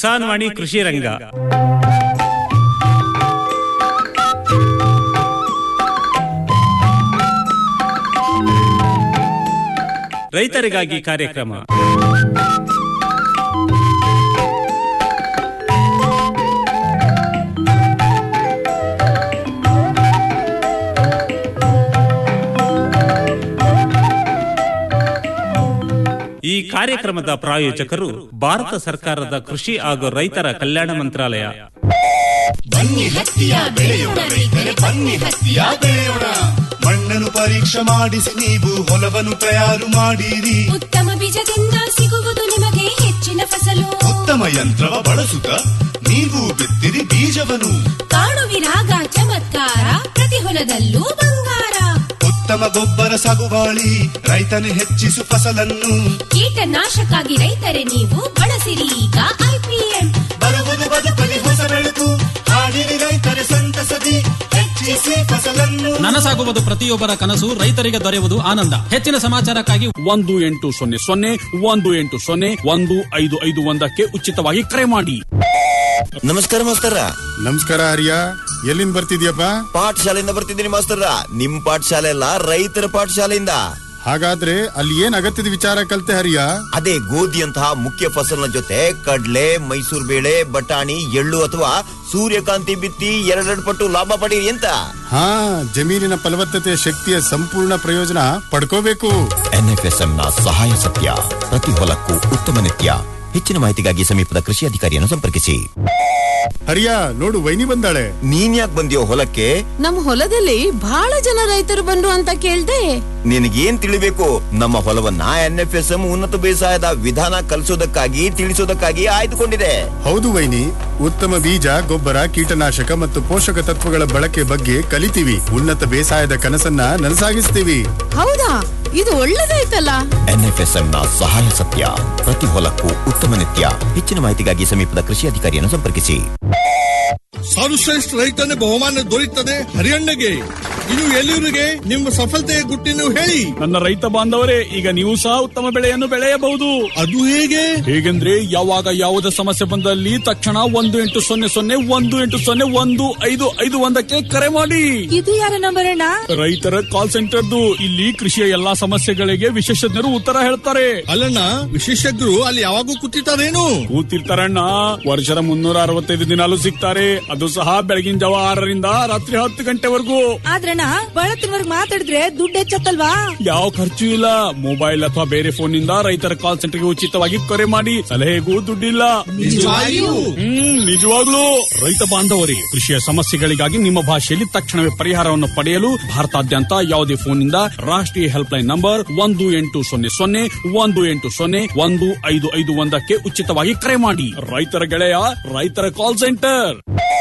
ಕಿಸಾನ್ ವಾಣಿ ಕೃಷಿ ರಂಗ ರೈತರಿಗಾಗಿ ಕಾರ್ಯಕ್ರಮ ಈ ಕಾರ್ಯಕ್ರಮದ ಪ್ರಾಯೋಜಕರು ಭಾರತ ಸರ್ಕಾರದ ಕೃಷಿ ಹಾಗೂ ರೈತರ ಕಲ್ಯಾಣ ಮಂತ್ರಾಲಯ ಬನ್ನಿ ಹತ್ತಿಯ ಬೆಳೆಯೋಣ ರೈತರೆ ಬನ್ನಿ ಹತ್ತಿಯ ಬೆಳೆಯೋಣ ಮಣ್ಣನ್ನು ಪರೀಕ್ಷೆ ಮಾಡಿಸಿ ನೀವು ಹೊಲವನ್ನು ತಯಾರು ಮಾಡಿರಿ ಉತ್ತಮ ಬೀಜದಿಂದ ಸಿಗುವುದು ನಿಮಗೆ ಹೆಚ್ಚಿನ ಫಸಲು ಉತ್ತಮ ಯಂತ್ರವ ಬಳಸುತ್ತ ನೀವು ಬಿತ್ತಿರಿ ಬೀಜವನ್ನು ಕಾಣುವಿರಾಗ ಚಮತ್ಕಾರ ಪ್ರತಿ ಹೊಲದಲ್ಲೂ ಬಂಗಾರ ಉತ್ತಮ ಗೊಬ್ಬರ ಸಾಗುವಾಳಿ ರೈತನು ಹೆಚ್ಚಿಸು ಫಸಲನ್ನು ಕೀಟನಾಶಕ್ಕಾಗಿ ರೈತರೇ ನೀವು ಬಳಸಿರಿ ಈಗ ಐಪಿಎಂ ಬರುವುದು ಬದುಕಲಿ ಹೊಸ ಬೆಳಕು ಹಾಡಿರಿ ರೈತರೆ ಸಂತಸದಿ ಹೆಚ್ಚಿಸಿ ಫಸಲನ್ನು ನನಸಾಗುವುದು ಪ್ರತಿಯೊಬ್ಬರ ಕನಸು ರೈತರಿಗೆ ದೊರೆಯುವುದು ಆನಂದ ಹೆಚ್ಚಿನ ಸಮಾಚಾರಕ್ಕಾಗಿ ಒಂದು ಎಂಟು ಸೊನ್ನೆ ಸೊನ್ನೆ ಒಂದು ಎಂಟು ಸೊನ್ನೆ ಒಂದು ಐದು ಐದು ಒಂದಕ್ಕೆ ಉಚಿತವಾಗಿ ಕರೆ ಮಾಡಿ ನಮಸ್ಕಾರ ಮಾಸ್ತರ ನಮಸ್ಕಾರ ಹರಿಯ ಎಲ್ಲಿಂದ ಬರ್ತಿದ್ಯಪ್ಪ ಪಾಠಶಾಲೆಯಿಂದ ಬರ್ತಿದ್ದೀನಿ ಮಾಸ್ತರ ನಿಮ್ ಪಾಠಶಾಲೆ ಅಲ್ಲ ರೈತರ ಪಾಠಶಾಲೆಯಿಂದ ಹಾಗಾದ್ರೆ ಅಲ್ಲಿ ಏನ್ ಅಗತ್ಯದ ವಿಚಾರ ಕಲ್ತೆ ಹರಿಯ ಅದೇ ಗೋಧಿಯಂತಹ ಮುಖ್ಯ ಫಸಲಿನ ಜೊತೆ ಕಡ್ಲೆ ಮೈಸೂರು ಬೇಳೆ ಬಟಾಣಿ ಎಳ್ಳು ಅಥವಾ ಸೂರ್ಯಕಾಂತಿ ಬಿತ್ತಿ ಎರಡೆರಡು ಪಟ್ಟು ಲಾಭ ಪಡೀರಿ ಅಂತ ಹಾ ಜಮೀನಿನ ಫಲವತ್ತತೆ ಶಕ್ತಿಯ ಸಂಪೂರ್ಣ ಪ್ರಯೋಜನ ಪಡ್ಕೋಬೇಕು ಎನ್ಎಫ್ಎಸ್ಎಂ ನ ಸಹಾಯ ಸತ್ಯ ಪ್ರತಿ ಹೊಲಕ್ಕೂ ಉತ್ತಮ ನಿತ್ಯ ಹೆಚ್ಚಿನ ಮಾಹಿತಿಗಾಗಿ ಸಮೀಪದ ಕೃಷಿ ಅಧಿಕಾರಿಯನ್ನು ಸಂಪರ್ಕಿಸಿ ಹರಿಯ ನೋಡು ವೈನಿ ಬಂದಾಳೆ ನೀನ್ ಯಾಕೆ ಬಂದಿಯೋ ಹೊಲಕ್ಕೆ ನಮ್ ಹೊಲದಲ್ಲಿ ಬಹಳ ಜನ ರೈತರು ಬಂದ್ರು ಅಂತ ಕೇಳ್ದೆ ನಿನಗೇನ್ ತಿಳಿಬೇಕು ನಮ್ಮ ಹೊಲವನ್ನ ಎನ್ಎಫ್ಎಸ್ಎಂ ಉನ್ನತ ಬೇಸಾಯದ ವಿಧಾನ ಕಲಿಸೋದಕ್ಕಾಗಿ ತಿಳಿಸೋದಕ್ಕಾಗಿ ಆಯ್ದುಕೊಂಡಿದೆ ಹೌದು ವೈನಿ ಉತ್ತಮ ಬೀಜ ಗೊಬ್ಬರ ಕೀಟನಾಶಕ ಮತ್ತು ಪೋಷಕ ತತ್ವಗಳ ಬಳಕೆ ಬಗ್ಗೆ ಕಲಿತೀವಿ ಉನ್ನತ ಬೇಸಾಯದ ಕನಸನ್ನ ನನಸಾಗಿಸ್ತೀವಿ ಹೌದಾ ಇದು ಒಳ್ಳೇದಾಯ್ತಲ್ಲ ಎನ್ಎಫ್ಎಸ್ಎಂ ನ ಸಹಾಯ ಸತ್ಯ ಪ್ರತಿ ಹೊಲಕ್ಕೂ ಉತ್ತಮ ನಿತ್ಯ ಹೆಚ್ಚಿನ ಮಾಹಿತಿಗಾಗಿ ಸಮೀಪದ ಕೃಷಿ ಅಧಿಕಾರಿಯನ್ನು ಸಂಪರ್ಕಿಸಿ ಸರ್ವಶ್ರೇಷ್ಠ ರೈತನ ಬಹುಮಾನ ದೊರೆಯುತ್ತದೆ ಹರಿಯಣ್ಣಗೆ ಇದು ಎಲ್ಲಿವರಿಗೆ ನಿಮ್ಮ ಸಫಲತೆಯ ಗುಟ್ಟಿನ ಹೇಳಿ ನನ್ನ ರೈತ ಬಾಂಧವರೇ ಈಗ ನೀವು ಸಹ ಉತ್ತಮ ಬೆಳೆಯನ್ನು ಬೆಳೆಯಬಹುದು ಅದು ಹೇಗೆ ಹೇಗೆಂದ್ರೆ ಯಾವಾಗ ಯಾವುದೇ ಸಮಸ್ಯೆ ಬಂದಲ್ಲಿ ತಕ್ಷಣ ಒಂದು ಎಂಟು ಸೊನ್ನೆ ಸೊನ್ನೆ ಒಂದು ಎಂಟು ಸೊನ್ನೆ ಒಂದು ಐದು ಐದು ಒಂದಕ್ಕೆ ಕರೆ ಮಾಡಿ ಇದು ಯಾರ ನಂಬರ್ ಅಣ್ಣ ರೈತರ ಕಾಲ್ ಸೆಂಟರ್ದು ಇಲ್ಲಿ ಕೃಷಿಯ ಎಲ್ಲಾ ಸಮಸ್ಯೆಗಳಿಗೆ ವಿಶೇಷಜ್ಞರು ಉತ್ತರ ಹೇಳ್ತಾರೆ ಅಲ್ಲಣ್ಣ ವಿಶೇಷಜ್ಞರು ಅಲ್ಲಿ ಯಾವಾಗೂ ಕೂತಿರ್ತಾರೇನು ಕೂತಿರ್ತಾರಣ್ಣ ವರ್ಷದ ಮುನ್ನೂರ ಅರವತ್ತೈದು ದಿನಾಲು ಸಿಗ್ತಾರೆ ಅದು ಸಹ ಬೆಳಗಿನ ಜಾವ ಆರರಿಂದ ರಾತ್ರಿ ಹತ್ತು ಗಂಟೆವರೆಗೂ ಆದ್ರಣ್ಣ ಬಳತ್ತಿನವರ್ಗ್ ಮಾತಾಡಿದ್ರೆ ದುಡ್ಡು ಹೆಚ್ಚತ್ತಲ್ವಾ ಯಾವ ಖರ್ಚು ಇಲ್ಲ ಮೊಬೈಲ್ ಅಥವಾ ಬೇರೆ ಫೋನ್ ನಿಂದ ರೈತರ ಕಾಲ್ ಸೆಂಟರ್ಗೆ ಉಚಿತವಾಗಿ ಕರೆ ಮಾಡಿ ಸಲಹೆಗೂ ದುಡ್ಡಿಲ್ಲ ನಿಜವಾಗಿಯೂ? ಹ್ಮ್ ನಿಜವಾಗ್ಲೂ ರೈತ ಬಾಂಧವರೇ ಕೃಷಿಯ ಸಮಸ್ಯೆಗಳಿಗಾಗಿ ನಿಮ್ಮ ಭಾಷೆಯಲ್ಲಿ ತಕ್ಷಣವೇ ಪರಿಹಾರವನ್ನು ಪಡೆಯಲು ಭಾರತಾದ್ಯಂತ ಯಾವುದೇ ಫೋನ್ ನಿಂದ ರಾಷ್ಟ್ರೀಯ ಹೆಲ್ಪ್ ಲೈನ್ ನಂಬರ್ ಒಂದು ಎಂಟು ಸೊನ್ನೆ ಸೊನ್ನೆ ಒಂದು ಎಂಟು ಸೊನ್ನೆ ಒಂದು ಐದು ಐದು ಒಂದಕ್ಕೆ ಉಚಿತವಾಗಿ ಕರೆ ಮಾಡಿ ರೈತರ ಗೆಳೆಯ ರೈತರ ಕಾಲ್ ಸೆಂಟರ್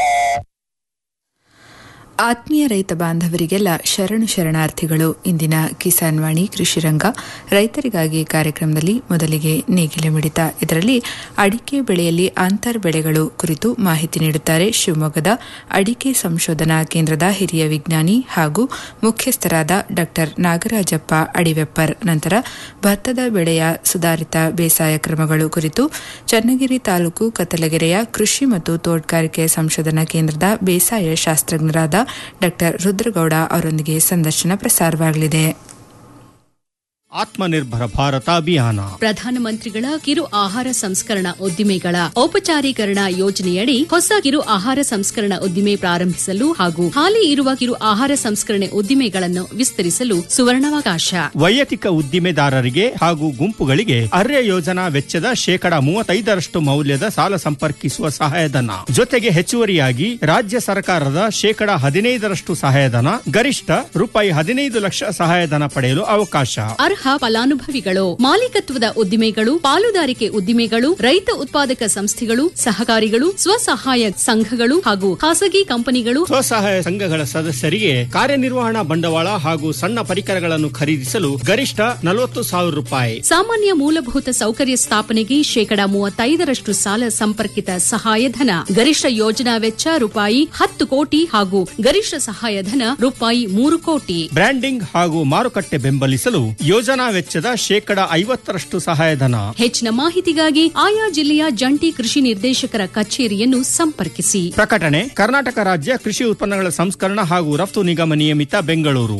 ಆತ್ಮೀಯ ರೈತ ಬಾಂಧವರಿಗೆಲ್ಲ ಶರಣು ಶರಣಾರ್ಥಿಗಳು ಇಂದಿನ ಕಿಸಾನ್ ವಾಣಿ ಕೃಷಿ ರಂಗ ರೈತರಿಗಾಗಿ ಕಾರ್ಯಕ್ರಮದಲ್ಲಿ ಮೊದಲಿಗೆ ನೇಗಿಲೆ ಮಿಡಿತ ಇದರಲ್ಲಿ ಅಡಿಕೆ ಬೆಳೆಯಲ್ಲಿ ಅಂತರ್ ಬೆಳೆಗಳು ಕುರಿತು ಮಾಹಿತಿ ನೀಡುತ್ತಾರೆ ಶಿವಮೊಗ್ಗದ ಅಡಿಕೆ ಸಂಶೋಧನಾ ಕೇಂದ್ರದ ಹಿರಿಯ ವಿಜ್ಞಾನಿ ಹಾಗೂ ಮುಖ್ಯಸ್ಥರಾದ ಡಾ ನಾಗರಾಜಪ್ಪ ಅಡಿವೆಪ್ಪರ್ ನಂತರ ಭತ್ತದ ಬೆಳೆಯ ಸುಧಾರಿತ ಬೇಸಾಯ ಕ್ರಮಗಳು ಕುರಿತು ಚನ್ನಗಿರಿ ತಾಲೂಕು ಕತ್ತಲಗೆರೆಯ ಕೃಷಿ ಮತ್ತು ತೋಟಗಾರಿಕೆ ಸಂಶೋಧನಾ ಕೇಂದ್ರದ ಬೇಸಾಯ ಶಾಸ್ತ್ರಜ್ಞರಾದ ಡಾ ರುದ್ರಗೌಡ ಅವರೊಂದಿಗೆ ಸಂದರ್ಶನ ಪ್ರಸಾರವಾಗಲಿದೆ ಆತ್ಮನಿರ್ಭರ ಭಾರತ ಅಭಿಯಾನ ಪ್ರಧಾನಮಂತ್ರಿಗಳ ಕಿರು ಆಹಾರ ಸಂಸ್ಕರಣಾ ಉದ್ದಿಮೆಗಳ ಔಪಚಾರೀಕರಣ ಯೋಜನೆಯಡಿ ಹೊಸ ಕಿರು ಆಹಾರ ಸಂಸ್ಕರಣಾ ಉದ್ದಿಮೆ ಪ್ರಾರಂಭಿಸಲು ಹಾಗೂ ಹಾಲಿ ಇರುವ ಕಿರು ಆಹಾರ ಸಂಸ್ಕರಣೆ ಉದ್ದಿಮೆಗಳನ್ನು ವಿಸ್ತರಿಸಲು ಸುವರ್ಣಾವಕಾಶ ವೈಯಕ್ತಿಕ ಉದ್ದಿಮೆದಾರರಿಗೆ ಹಾಗೂ ಗುಂಪುಗಳಿಗೆ ಅರ್ಯ ಯೋಜನಾ ವೆಚ್ಚದ ಶೇಕಡ ಮೂವತ್ತೈದರಷ್ಟು ಮೌಲ್ಯದ ಸಾಲ ಸಂಪರ್ಕಿಸುವ ಸಹಾಯಧನ ಜೊತೆಗೆ ಹೆಚ್ಚುವರಿಯಾಗಿ ರಾಜ್ಯ ಸರ್ಕಾರದ ಶೇಕಡ ಹದಿನೈದರಷ್ಟು ಸಹಾಯಧನ ಗರಿಷ್ಠ ರೂಪಾಯಿ ಹದಿನೈದು ಲಕ್ಷ ಸಹಾಯಧನ ಪಡೆಯಲು ಅವಕಾಶ ಅರ್ಹ ಫಲಾನುಭವಿಗಳು ಮಾಲೀಕತ್ವದ ಉದ್ದಿಮೆಗಳು ಪಾಲುದಾರಿಕೆ ಉದ್ದಿಮೆಗಳು ರೈತ ಉತ್ಪಾದಕ ಸಂಸ್ಥೆಗಳು ಸಹಕಾರಿಗಳು ಸ್ವಸಹಾಯ ಸಂಘಗಳು ಹಾಗೂ ಖಾಸಗಿ ಕಂಪನಿಗಳು ಸ್ವಸಹಾಯ ಸಂಘಗಳ ಸದಸ್ಯರಿಗೆ ಕಾರ್ಯನಿರ್ವಹಣಾ ಬಂಡವಾಳ ಹಾಗೂ ಸಣ್ಣ ಪರಿಕರಗಳನ್ನು ಖರೀದಿಸಲು ಗರಿಷ್ಠ ನಲವತ್ತು ಸಾವಿರ ರೂಪಾಯಿ ಸಾಮಾನ್ಯ ಮೂಲಭೂತ ಸೌಕರ್ಯ ಸ್ಥಾಪನೆಗೆ ಶೇಕಡಾ ಮೂವತ್ತೈದರಷ್ಟು ಸಾಲ ಸಂಪರ್ಕಿತ ಸಹಾಯಧನ ಗರಿಷ್ಠ ಯೋಜನಾ ವೆಚ್ಚ ರೂಪಾಯಿ ಹತ್ತು ಕೋಟಿ ಹಾಗೂ ಗರಿಷ್ಠ ಸಹಾಯಧನ ರೂಪಾಯಿ ಮೂರು ಕೋಟಿ ಬ್ರ್ಯಾಂಡಿಂಗ್ ಹಾಗೂ ಮಾರುಕಟ್ಟೆ ಬೆಂಬಲಿಸಲು ಯೋಜನಾ ಯೋಜನಾ ವೆಚ್ಚದ ಶೇಕಡ ಐವತ್ತರಷ್ಟು ಸಹಾಯಧನ ಹೆಚ್ಚಿನ ಮಾಹಿತಿಗಾಗಿ ಆಯಾ ಜಿಲ್ಲೆಯ ಜಂಟಿ ಕೃಷಿ ನಿರ್ದೇಶಕರ ಕಚೇರಿಯನ್ನು ಸಂಪರ್ಕಿಸಿ ಪ್ರಕಟಣೆ ಕರ್ನಾಟಕ ರಾಜ್ಯ ಕೃಷಿ ಉತ್ಪನ್ನಗಳ ಸಂಸ್ಕರಣ ಹಾಗೂ ರಫ್ತು ನಿಗಮ ನಿಯಮಿತ ಬೆಂಗಳೂರು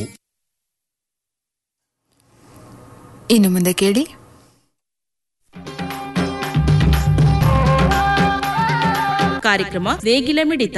ಇನ್ನು ಮುಂದೆ ಕೇಳಿ ಕಾರ್ಯಕ್ರಮ ನೇಗಿಲ ಮಿಡಿತ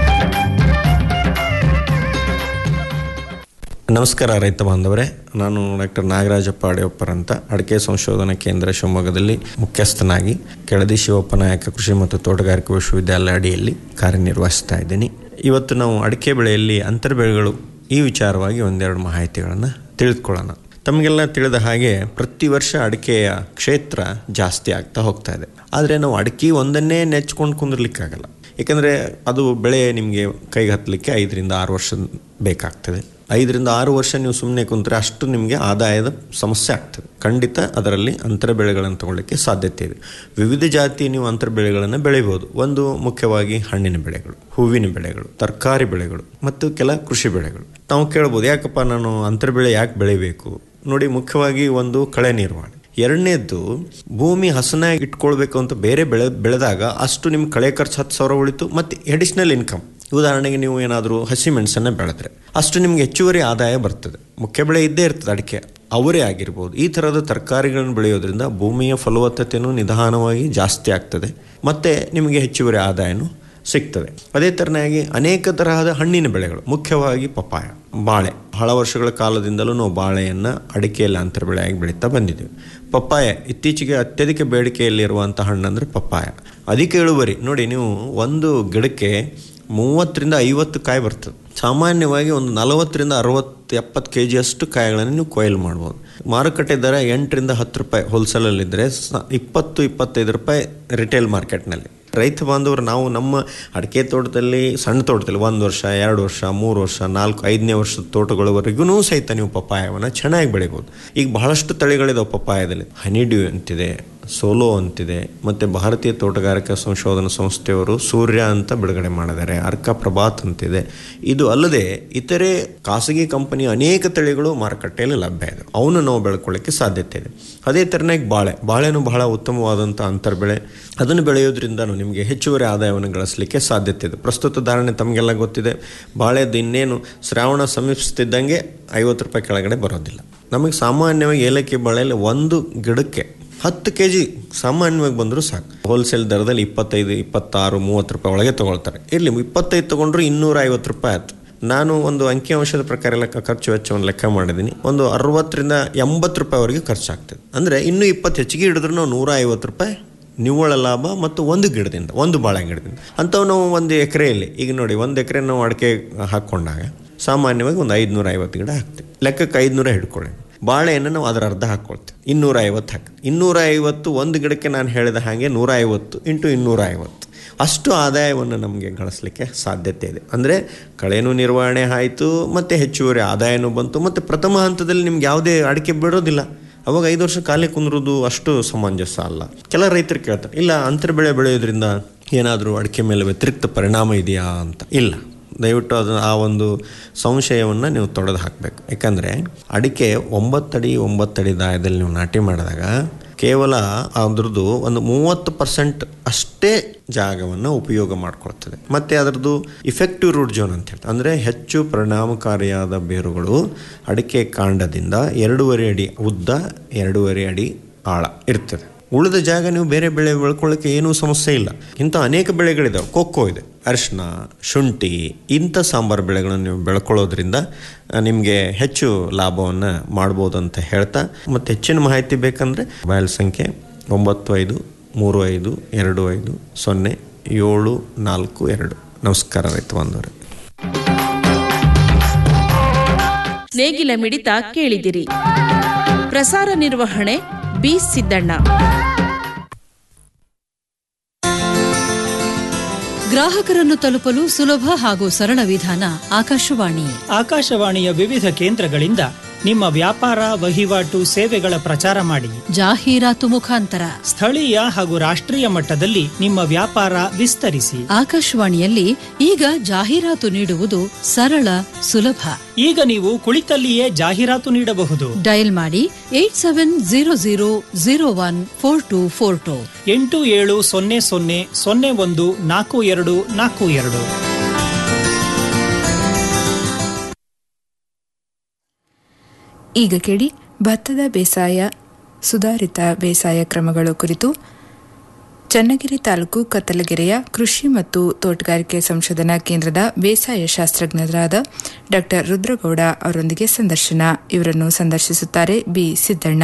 ನಮಸ್ಕಾರ ರೈತ ಬಾಂಧವರೇ ನಾನು ಡಾಕ್ಟರ್ ನಾಗರಾಜಪ್ಪ ಅಡೆಯಪ್ಪರ್ ಅಂತ ಅಡಿಕೆ ಸಂಶೋಧನಾ ಕೇಂದ್ರ ಶಿವಮೊಗ್ಗದಲ್ಲಿ ಮುಖ್ಯಸ್ಥನಾಗಿ ಕೆಳದಿ ಶಿವಪ್ಪ ನಾಯಕ ಕೃಷಿ ಮತ್ತು ತೋಟಗಾರಿಕೆ ವಿಶ್ವವಿದ್ಯಾಲಯ ಅಡಿಯಲ್ಲಿ ಕಾರ್ಯನಿರ್ವಹಿಸ್ತಾ ಇದ್ದೀನಿ ಇವತ್ತು ನಾವು ಅಡಿಕೆ ಬೆಳೆಯಲ್ಲಿ ಅಂತರ್ ಬೆಳೆಗಳು ಈ ವಿಚಾರವಾಗಿ ಒಂದೆರಡು ಮಾಹಿತಿಗಳನ್ನು ತಿಳಿದುಕೊಳ್ಳೋಣ ತಮಗೆಲ್ಲ ತಿಳಿದ ಹಾಗೆ ಪ್ರತಿ ವರ್ಷ ಅಡಿಕೆಯ ಕ್ಷೇತ್ರ ಜಾಸ್ತಿ ಆಗ್ತಾ ಹೋಗ್ತಾ ಇದೆ ಆದರೆ ನಾವು ಅಡಿಕೆ ಒಂದನ್ನೇ ನೆಚ್ಕೊಂಡು ಕುಂದಿರ್ಲಿಕ್ಕಾಗಲ್ಲ ಏಕೆಂದರೆ ಅದು ಬೆಳೆ ನಿಮಗೆ ಕೈಗೆ ಹತ್ತಲಿಕ್ಕೆ ಐದರಿಂದ ಆರು ವರ್ಷ ಬೇಕಾಗ್ತದೆ ಐದರಿಂದ ಆರು ವರ್ಷ ನೀವು ಸುಮ್ಮನೆ ಕುಂತ್ರೆ ಅಷ್ಟು ನಿಮಗೆ ಆದಾಯದ ಸಮಸ್ಯೆ ಆಗ್ತದೆ ಖಂಡಿತ ಅದರಲ್ಲಿ ಅಂತರ ಬೆಳೆಗಳನ್ನು ತಗೊಳ್ಳಿಕ್ಕೆ ಸಾಧ್ಯತೆ ಇದೆ ವಿವಿಧ ಜಾತಿ ನೀವು ಅಂತರ ಬೆಳೆಗಳನ್ನು ಬೆಳಿಬೋದು ಒಂದು ಮುಖ್ಯವಾಗಿ ಹಣ್ಣಿನ ಬೆಳೆಗಳು ಹೂವಿನ ಬೆಳೆಗಳು ತರಕಾರಿ ಬೆಳೆಗಳು ಮತ್ತು ಕೆಲ ಕೃಷಿ ಬೆಳೆಗಳು ನಾವು ಕೇಳ್ಬೋದು ಯಾಕಪ್ಪ ನಾನು ಅಂತರ ಬೆಳೆ ಯಾಕೆ ಬೆಳಿಬೇಕು ನೋಡಿ ಮುಖ್ಯವಾಗಿ ಒಂದು ಕಳೆ ನಿರ್ವಹಣೆ ಎರಡನೇದ್ದು ಭೂಮಿ ಹಸನಾಗಿ ಇಟ್ಕೊಳ್ಬೇಕು ಅಂತ ಬೇರೆ ಬೆಳೆ ಬೆಳೆದಾಗ ಅಷ್ಟು ನಿಮ್ಮ ಕಳೆ ಖರ್ಚು ಹತ್ತು ಸಾವಿರ ಉಳಿತು ಮತ್ತು ಎಡಿಷ್ನಲ್ ಇನ್ಕಮ್ ಉದಾಹರಣೆಗೆ ನೀವು ಏನಾದರೂ ಹಸಿ ಮೆಣಸನ್ನು ಬೆಳೆದ್ರೆ ಅಷ್ಟು ನಿಮ್ಗೆ ಹೆಚ್ಚುವರಿ ಆದಾಯ ಬರ್ತದೆ ಮುಖ್ಯ ಬೆಳೆ ಇದ್ದೇ ಇರ್ತದೆ ಅಡಿಕೆ ಅವರೇ ಆಗಿರ್ಬೋದು ಈ ಥರದ ತರಕಾರಿಗಳನ್ನು ಬೆಳೆಯೋದ್ರಿಂದ ಭೂಮಿಯ ಫಲವತ್ತತೆಯೂ ನಿಧಾನವಾಗಿ ಜಾಸ್ತಿ ಆಗ್ತದೆ ಮತ್ತು ನಿಮಗೆ ಹೆಚ್ಚುವರಿ ಆದಾಯನೂ ಸಿಗ್ತದೆ ಅದೇ ಥರನಾಗಿ ಅನೇಕ ತರಹದ ಹಣ್ಣಿನ ಬೆಳೆಗಳು ಮುಖ್ಯವಾಗಿ ಪಪ್ಪಾಯ ಬಾಳೆ ಬಹಳ ವರ್ಷಗಳ ಕಾಲದಿಂದಲೂ ನಾವು ಬಾಳೆಯನ್ನು ಅಡಿಕೆಯಲ್ಲಿ ಅಂತರ ಬೆಳೆಯಾಗಿ ಬೆಳೀತಾ ಬಂದಿದ್ದೀವಿ ಪಪ್ಪಾಯ ಇತ್ತೀಚೆಗೆ ಅತ್ಯಧಿಕ ಬೇಡಿಕೆಯಲ್ಲಿರುವಂಥ ಹಣ್ಣು ಅಂದರೆ ಪಪ್ಪಾಯ ಅಧಿಕ ಇಳುವರಿ ನೋಡಿ ನೀವು ಒಂದು ಗಿಡಕ್ಕೆ ಮೂವತ್ತರಿಂದ ಐವತ್ತು ಕಾಯಿ ಬರ್ತದೆ ಸಾಮಾನ್ಯವಾಗಿ ಒಂದು ನಲವತ್ತರಿಂದ ಅರವತ್ತು ಎಪ್ಪತ್ತು ಕೆ ಜಿಯಷ್ಟು ಕಾಯಿಗಳನ್ನು ನೀವು ಕೊಯ್ಲು ಮಾಡ್ಬೋದು ಮಾರುಕಟ್ಟೆ ದರ ಎಂಟರಿಂದ ಹತ್ತು ರೂಪಾಯಿ ಹೋಲ್ಸೇಲಲ್ಲಿದ್ದರೆ ಇಪ್ಪತ್ತು ಇಪ್ಪತ್ತೈದು ರೂಪಾಯಿ ರಿಟೇಲ್ ಮಾರ್ಕೆಟ್ನಲ್ಲಿ ರೈತ ಬಾಂಧವರು ನಾವು ನಮ್ಮ ಅಡಿಕೆ ತೋಟದಲ್ಲಿ ಸಣ್ಣ ತೋಟದಲ್ಲಿ ಒಂದು ವರ್ಷ ಎರಡು ವರ್ಷ ಮೂರು ವರ್ಷ ನಾಲ್ಕು ಐದನೇ ವರ್ಷದ ತೋಟಗಳವರೆಗೂ ಸಹಿತ ನೀವು ಪಪ್ಪಾಯವನ್ನು ಚೆನ್ನಾಗಿ ಬೆಳಿಬೋದು ಈಗ ಬಹಳಷ್ಟು ತಳಿಗಳಿದಾವೆ ಪಪ್ಪಾಯದಲ್ಲಿ ಹನಿಡ್ಯೂ ಅಂತಿದೆ ಸೋಲೋ ಅಂತಿದೆ ಮತ್ತು ಭಾರತೀಯ ತೋಟಗಾರಿಕಾ ಸಂಶೋಧನಾ ಸಂಸ್ಥೆಯವರು ಸೂರ್ಯ ಅಂತ ಬಿಡುಗಡೆ ಮಾಡಿದ್ದಾರೆ ಅರ್ಕ ಪ್ರಭಾತ್ ಅಂತಿದೆ ಇದು ಅಲ್ಲದೆ ಇತರೆ ಖಾಸಗಿ ಕಂಪನಿಯ ಅನೇಕ ತಳಿಗಳು ಮಾರುಕಟ್ಟೆಯಲ್ಲಿ ಲಭ್ಯ ಇದೆ ಅವನು ನಾವು ಬೆಳ್ಕೊಳ್ಳೋಕ್ಕೆ ಸಾಧ್ಯತೆ ಇದೆ ಅದೇ ಥರನಾಗಿ ಬಾಳೆ ಬಾಳೆನೂ ಬಹಳ ಉತ್ತಮವಾದಂಥ ಅಂತರ್ ಬೆಳೆ ಅದನ್ನು ಬೆಳೆಯೋದ್ರಿಂದ ನಿಮಗೆ ಹೆಚ್ಚುವರಿ ಆದಾಯವನ್ನು ಗಳಿಸಲಿಕ್ಕೆ ಸಾಧ್ಯತೆ ಇದೆ ಪ್ರಸ್ತುತ ಧಾರಣೆ ತಮಗೆಲ್ಲ ಗೊತ್ತಿದೆ ಬಾಳೆದು ಇನ್ನೇನು ಶ್ರಾವಣ ಸಮೀಪಿಸ್ತಿದ್ದಂಗೆ ಐವತ್ತು ರೂಪಾಯಿ ಕೆಳಗಡೆ ಬರೋದಿಲ್ಲ ನಮಗೆ ಸಾಮಾನ್ಯವಾಗಿ ಏಲಕ್ಕಿ ಬಾಳೆಯಲ್ಲಿ ಒಂದು ಗಿಡಕ್ಕೆ ಹತ್ತು ಕೆ ಜಿ ಸಾಮಾನ್ಯವಾಗಿ ಬಂದರೂ ಸಾಕು ಹೋಲ್ಸೇಲ್ ದರದಲ್ಲಿ ಇಪ್ಪತ್ತೈದು ಇಪ್ಪತ್ತಾರು ಮೂವತ್ತು ರೂಪಾಯಿ ಒಳಗೆ ತೊಗೊಳ್ತಾರೆ ಇರಲಿ ಇಪ್ಪತ್ತೈದು ತೊಗೊಂಡ್ರು ಇನ್ನೂರ ಐವತ್ತು ರೂಪಾಯಿ ಆಯ್ತು ನಾನು ಒಂದು ಅಂಕಿಅಂಶದ ಪ್ರಕಾರ ಎಲ್ಲ ಖರ್ಚು ವೆಚ್ಚವನ್ನು ಲೆಕ್ಕ ಮಾಡಿದ್ದೀನಿ ಒಂದು ಅರವತ್ತರಿಂದ ಎಂಬತ್ತು ರೂಪಾಯಿವರೆಗೆ ಖರ್ಚಾಗ್ತದೆ ಅಂದರೆ ಇನ್ನೂ ಇಪ್ಪತ್ತು ಹೆಚ್ಚಿಗೆ ಹಿಡಿದ್ರು ನಾವು ನೂರ ಐವತ್ತು ರೂಪಾಯಿ ನಿವ್ವಳ ಲಾಭ ಮತ್ತು ಒಂದು ಗಿಡದಿಂದ ಒಂದು ಬಾಳೆ ಗಿಡದಿಂದ ಅಂಥವು ನಾವು ಒಂದು ಎಕರೆಯಲ್ಲಿ ಈಗ ನೋಡಿ ಒಂದು ಎಕರೆ ನಾವು ಅಡಿಕೆ ಹಾಕ್ಕೊಂಡಾಗ ಸಾಮಾನ್ಯವಾಗಿ ಒಂದು ಐದುನೂರ ಐವತ್ತು ಗಿಡ ಹಾಕ್ತೀವಿ ಲೆಕ್ಕಕ್ಕೆ ಐದುನೂರ ಹಿಡ್ಕೊಳ್ಳಿ ಬಾಳೆಯನ್ನು ನಾವು ಅದರ ಅರ್ಧ ಹಾಕ್ಕೊಳ್ತೀವಿ ಇನ್ನೂರ ಐವತ್ತು ಹಾಕಿ ಇನ್ನೂರ ಐವತ್ತು ಒಂದು ಗಿಡಕ್ಕೆ ನಾನು ಹೇಳಿದ ಹಾಗೆ ನೂರ ಐವತ್ತು ಇಂಟು ಇನ್ನೂರ ಐವತ್ತು ಅಷ್ಟು ಆದಾಯವನ್ನು ನಮಗೆ ಗಳಿಸಲಿಕ್ಕೆ ಸಾಧ್ಯತೆ ಇದೆ ಅಂದರೆ ಕಳೆನೂ ನಿರ್ವಹಣೆ ಆಯಿತು ಮತ್ತು ಹೆಚ್ಚುವರಿ ಆದಾಯನೂ ಬಂತು ಮತ್ತು ಪ್ರಥಮ ಹಂತದಲ್ಲಿ ನಿಮ್ಗೆ ಯಾವುದೇ ಅಡಿಕೆ ಬಿಡೋದಿಲ್ಲ ಅವಾಗ ಐದು ವರ್ಷ ಖಾಲಿ ಕುಂದ್ರೋದು ಅಷ್ಟು ಸಮಂಜಸ ಅಲ್ಲ ಕೆಲ ರೈತರು ಕೇಳ್ತಾರೆ ಇಲ್ಲ ಅಂತರ ಬೆಳೆ ಬೆಳೆಯೋದ್ರಿಂದ ಏನಾದರೂ ಅಡಿಕೆ ಮೇಲೆ ವ್ಯತಿರಿಕ್ತ ಪರಿಣಾಮ ಇದೆಯಾ ಅಂತ ಇಲ್ಲ ದಯವಿಟ್ಟು ಅದು ಆ ಒಂದು ಸಂಶಯವನ್ನು ನೀವು ತೊಡೆದು ಹಾಕಬೇಕು ಯಾಕಂದರೆ ಅಡಿಕೆ ಒಂಬತ್ತಡಿ ಒಂಬತ್ತಡಿ ದಾಯದಲ್ಲಿ ನೀವು ನಾಟಿ ಮಾಡಿದಾಗ ಕೇವಲ ಅದ್ರದ್ದು ಒಂದು ಮೂವತ್ತು ಪರ್ಸೆಂಟ್ ಅಷ್ಟೇ ಜಾಗವನ್ನು ಉಪಯೋಗ ಮಾಡ್ಕೊಳ್ತದೆ ಮತ್ತು ಅದರದ್ದು ಇಫೆಕ್ಟಿವ್ ರೂಟ್ ಜೋನ್ ಅಂತ ಹೇಳ್ತಾರೆ ಅಂದರೆ ಹೆಚ್ಚು ಪರಿಣಾಮಕಾರಿಯಾದ ಬೇರುಗಳು ಅಡಿಕೆ ಕಾಂಡದಿಂದ ಎರಡೂವರೆ ಅಡಿ ಉದ್ದ ಎರಡೂವರೆ ಅಡಿ ಆಳ ಇರ್ತದೆ ಉಳಿದ ಜಾಗ ನೀವು ಬೇರೆ ಬೆಳೆ ಬೆಳ್ಕೊಳ್ಳೋಕ್ಕೆ ಏನೂ ಸಮಸ್ಯೆ ಇಲ್ಲ ಇಂಥ ಅನೇಕ ಬೆಳೆಗಳಿದಾವೆ ಕೊಕ್ಕೋ ಇದೆ ಅರಿಶಿನ ಶುಂಠಿ ಇಂಥ ಸಾಂಬಾರು ಬೆಳೆಗಳನ್ನು ನೀವು ಬೆಳ್ಕೊಳ್ಳೋದ್ರಿಂದ ನಿಮಗೆ ಹೆಚ್ಚು ಲಾಭವನ್ನು ಮಾಡ್ಬೋದು ಅಂತ ಹೇಳ್ತಾ ಮತ್ತು ಹೆಚ್ಚಿನ ಮಾಹಿತಿ ಬೇಕಂದರೆ ಮೊಬೈಲ್ ಸಂಖ್ಯೆ ಒಂಬತ್ತು ಐದು ಮೂರು ಐದು ಎರಡು ಐದು ಸೊನ್ನೆ ಏಳು ನಾಲ್ಕು ಎರಡು ನಮಸ್ಕಾರ ರೈತ ಬಾಂಧವರೇ ನೇಗಿಲ ಮಿಡಿತ ಕೇಳಿದಿರಿ ಪ್ರಸಾರ ನಿರ್ವಹಣೆ ಬಿ ಸಿದ್ದಣ್ಣ ಗ್ರಾಹಕರನ್ನು ತಲುಪಲು ಸುಲಭ ಹಾಗೂ ಸರಳ ವಿಧಾನ ಆಕಾಶವಾಣಿ ಆಕಾಶವಾಣಿಯ ವಿವಿಧ ಕೇಂದ್ರಗಳಿಂದ ನಿಮ್ಮ ವ್ಯಾಪಾರ ವಹಿವಾಟು ಸೇವೆಗಳ ಪ್ರಚಾರ ಮಾಡಿ ಜಾಹೀರಾತು ಮುಖಾಂತರ ಸ್ಥಳೀಯ ಹಾಗೂ ರಾಷ್ಟ್ರೀಯ ಮಟ್ಟದಲ್ಲಿ ನಿಮ್ಮ ವ್ಯಾಪಾರ ವಿಸ್ತರಿಸಿ ಆಕಾಶವಾಣಿಯಲ್ಲಿ ಈಗ ಜಾಹೀರಾತು ನೀಡುವುದು ಸರಳ ಸುಲಭ ಈಗ ನೀವು ಕುಳಿತಲ್ಲಿಯೇ ಜಾಹೀರಾತು ನೀಡಬಹುದು ಡಯಲ್ ಮಾಡಿ eight seven zero zero zero one four two four two ಎಂಟು ಏಳು ಸೊನ್ನೆ ಸೊನ್ನೆ ಸೊನ್ನೆ ಒಂದು ನಾಲ್ಕು ಎರಡು ನಾಲ್ಕು ಎರಡು ಈಗ ಕೇಳಿ ಭತ್ತದ ಬೇಸಾಯ ಸುಧಾರಿತ ಬೇಸಾಯ ಕ್ರಮಗಳು ಕುರಿತು ಚನ್ನಗಿರಿ ತಾಲೂಕು ಕತ್ತಲಗೆರೆಯ ಕೃಷಿ ಮತ್ತು ತೋಟಗಾರಿಕೆ ಸಂಶೋಧನಾ ಕೇಂದ್ರದ ಬೇಸಾಯ ಶಾಸ್ತ್ರಜ್ಞರಾದ ಡಾ ರುದ್ರಗೌಡ ಅವರೊಂದಿಗೆ ಸಂದರ್ಶನ ಇವರನ್ನು ಸಂದರ್ಶಿಸುತ್ತಾರೆ ಬಿ ಸಿದ್ದಣ್ಣ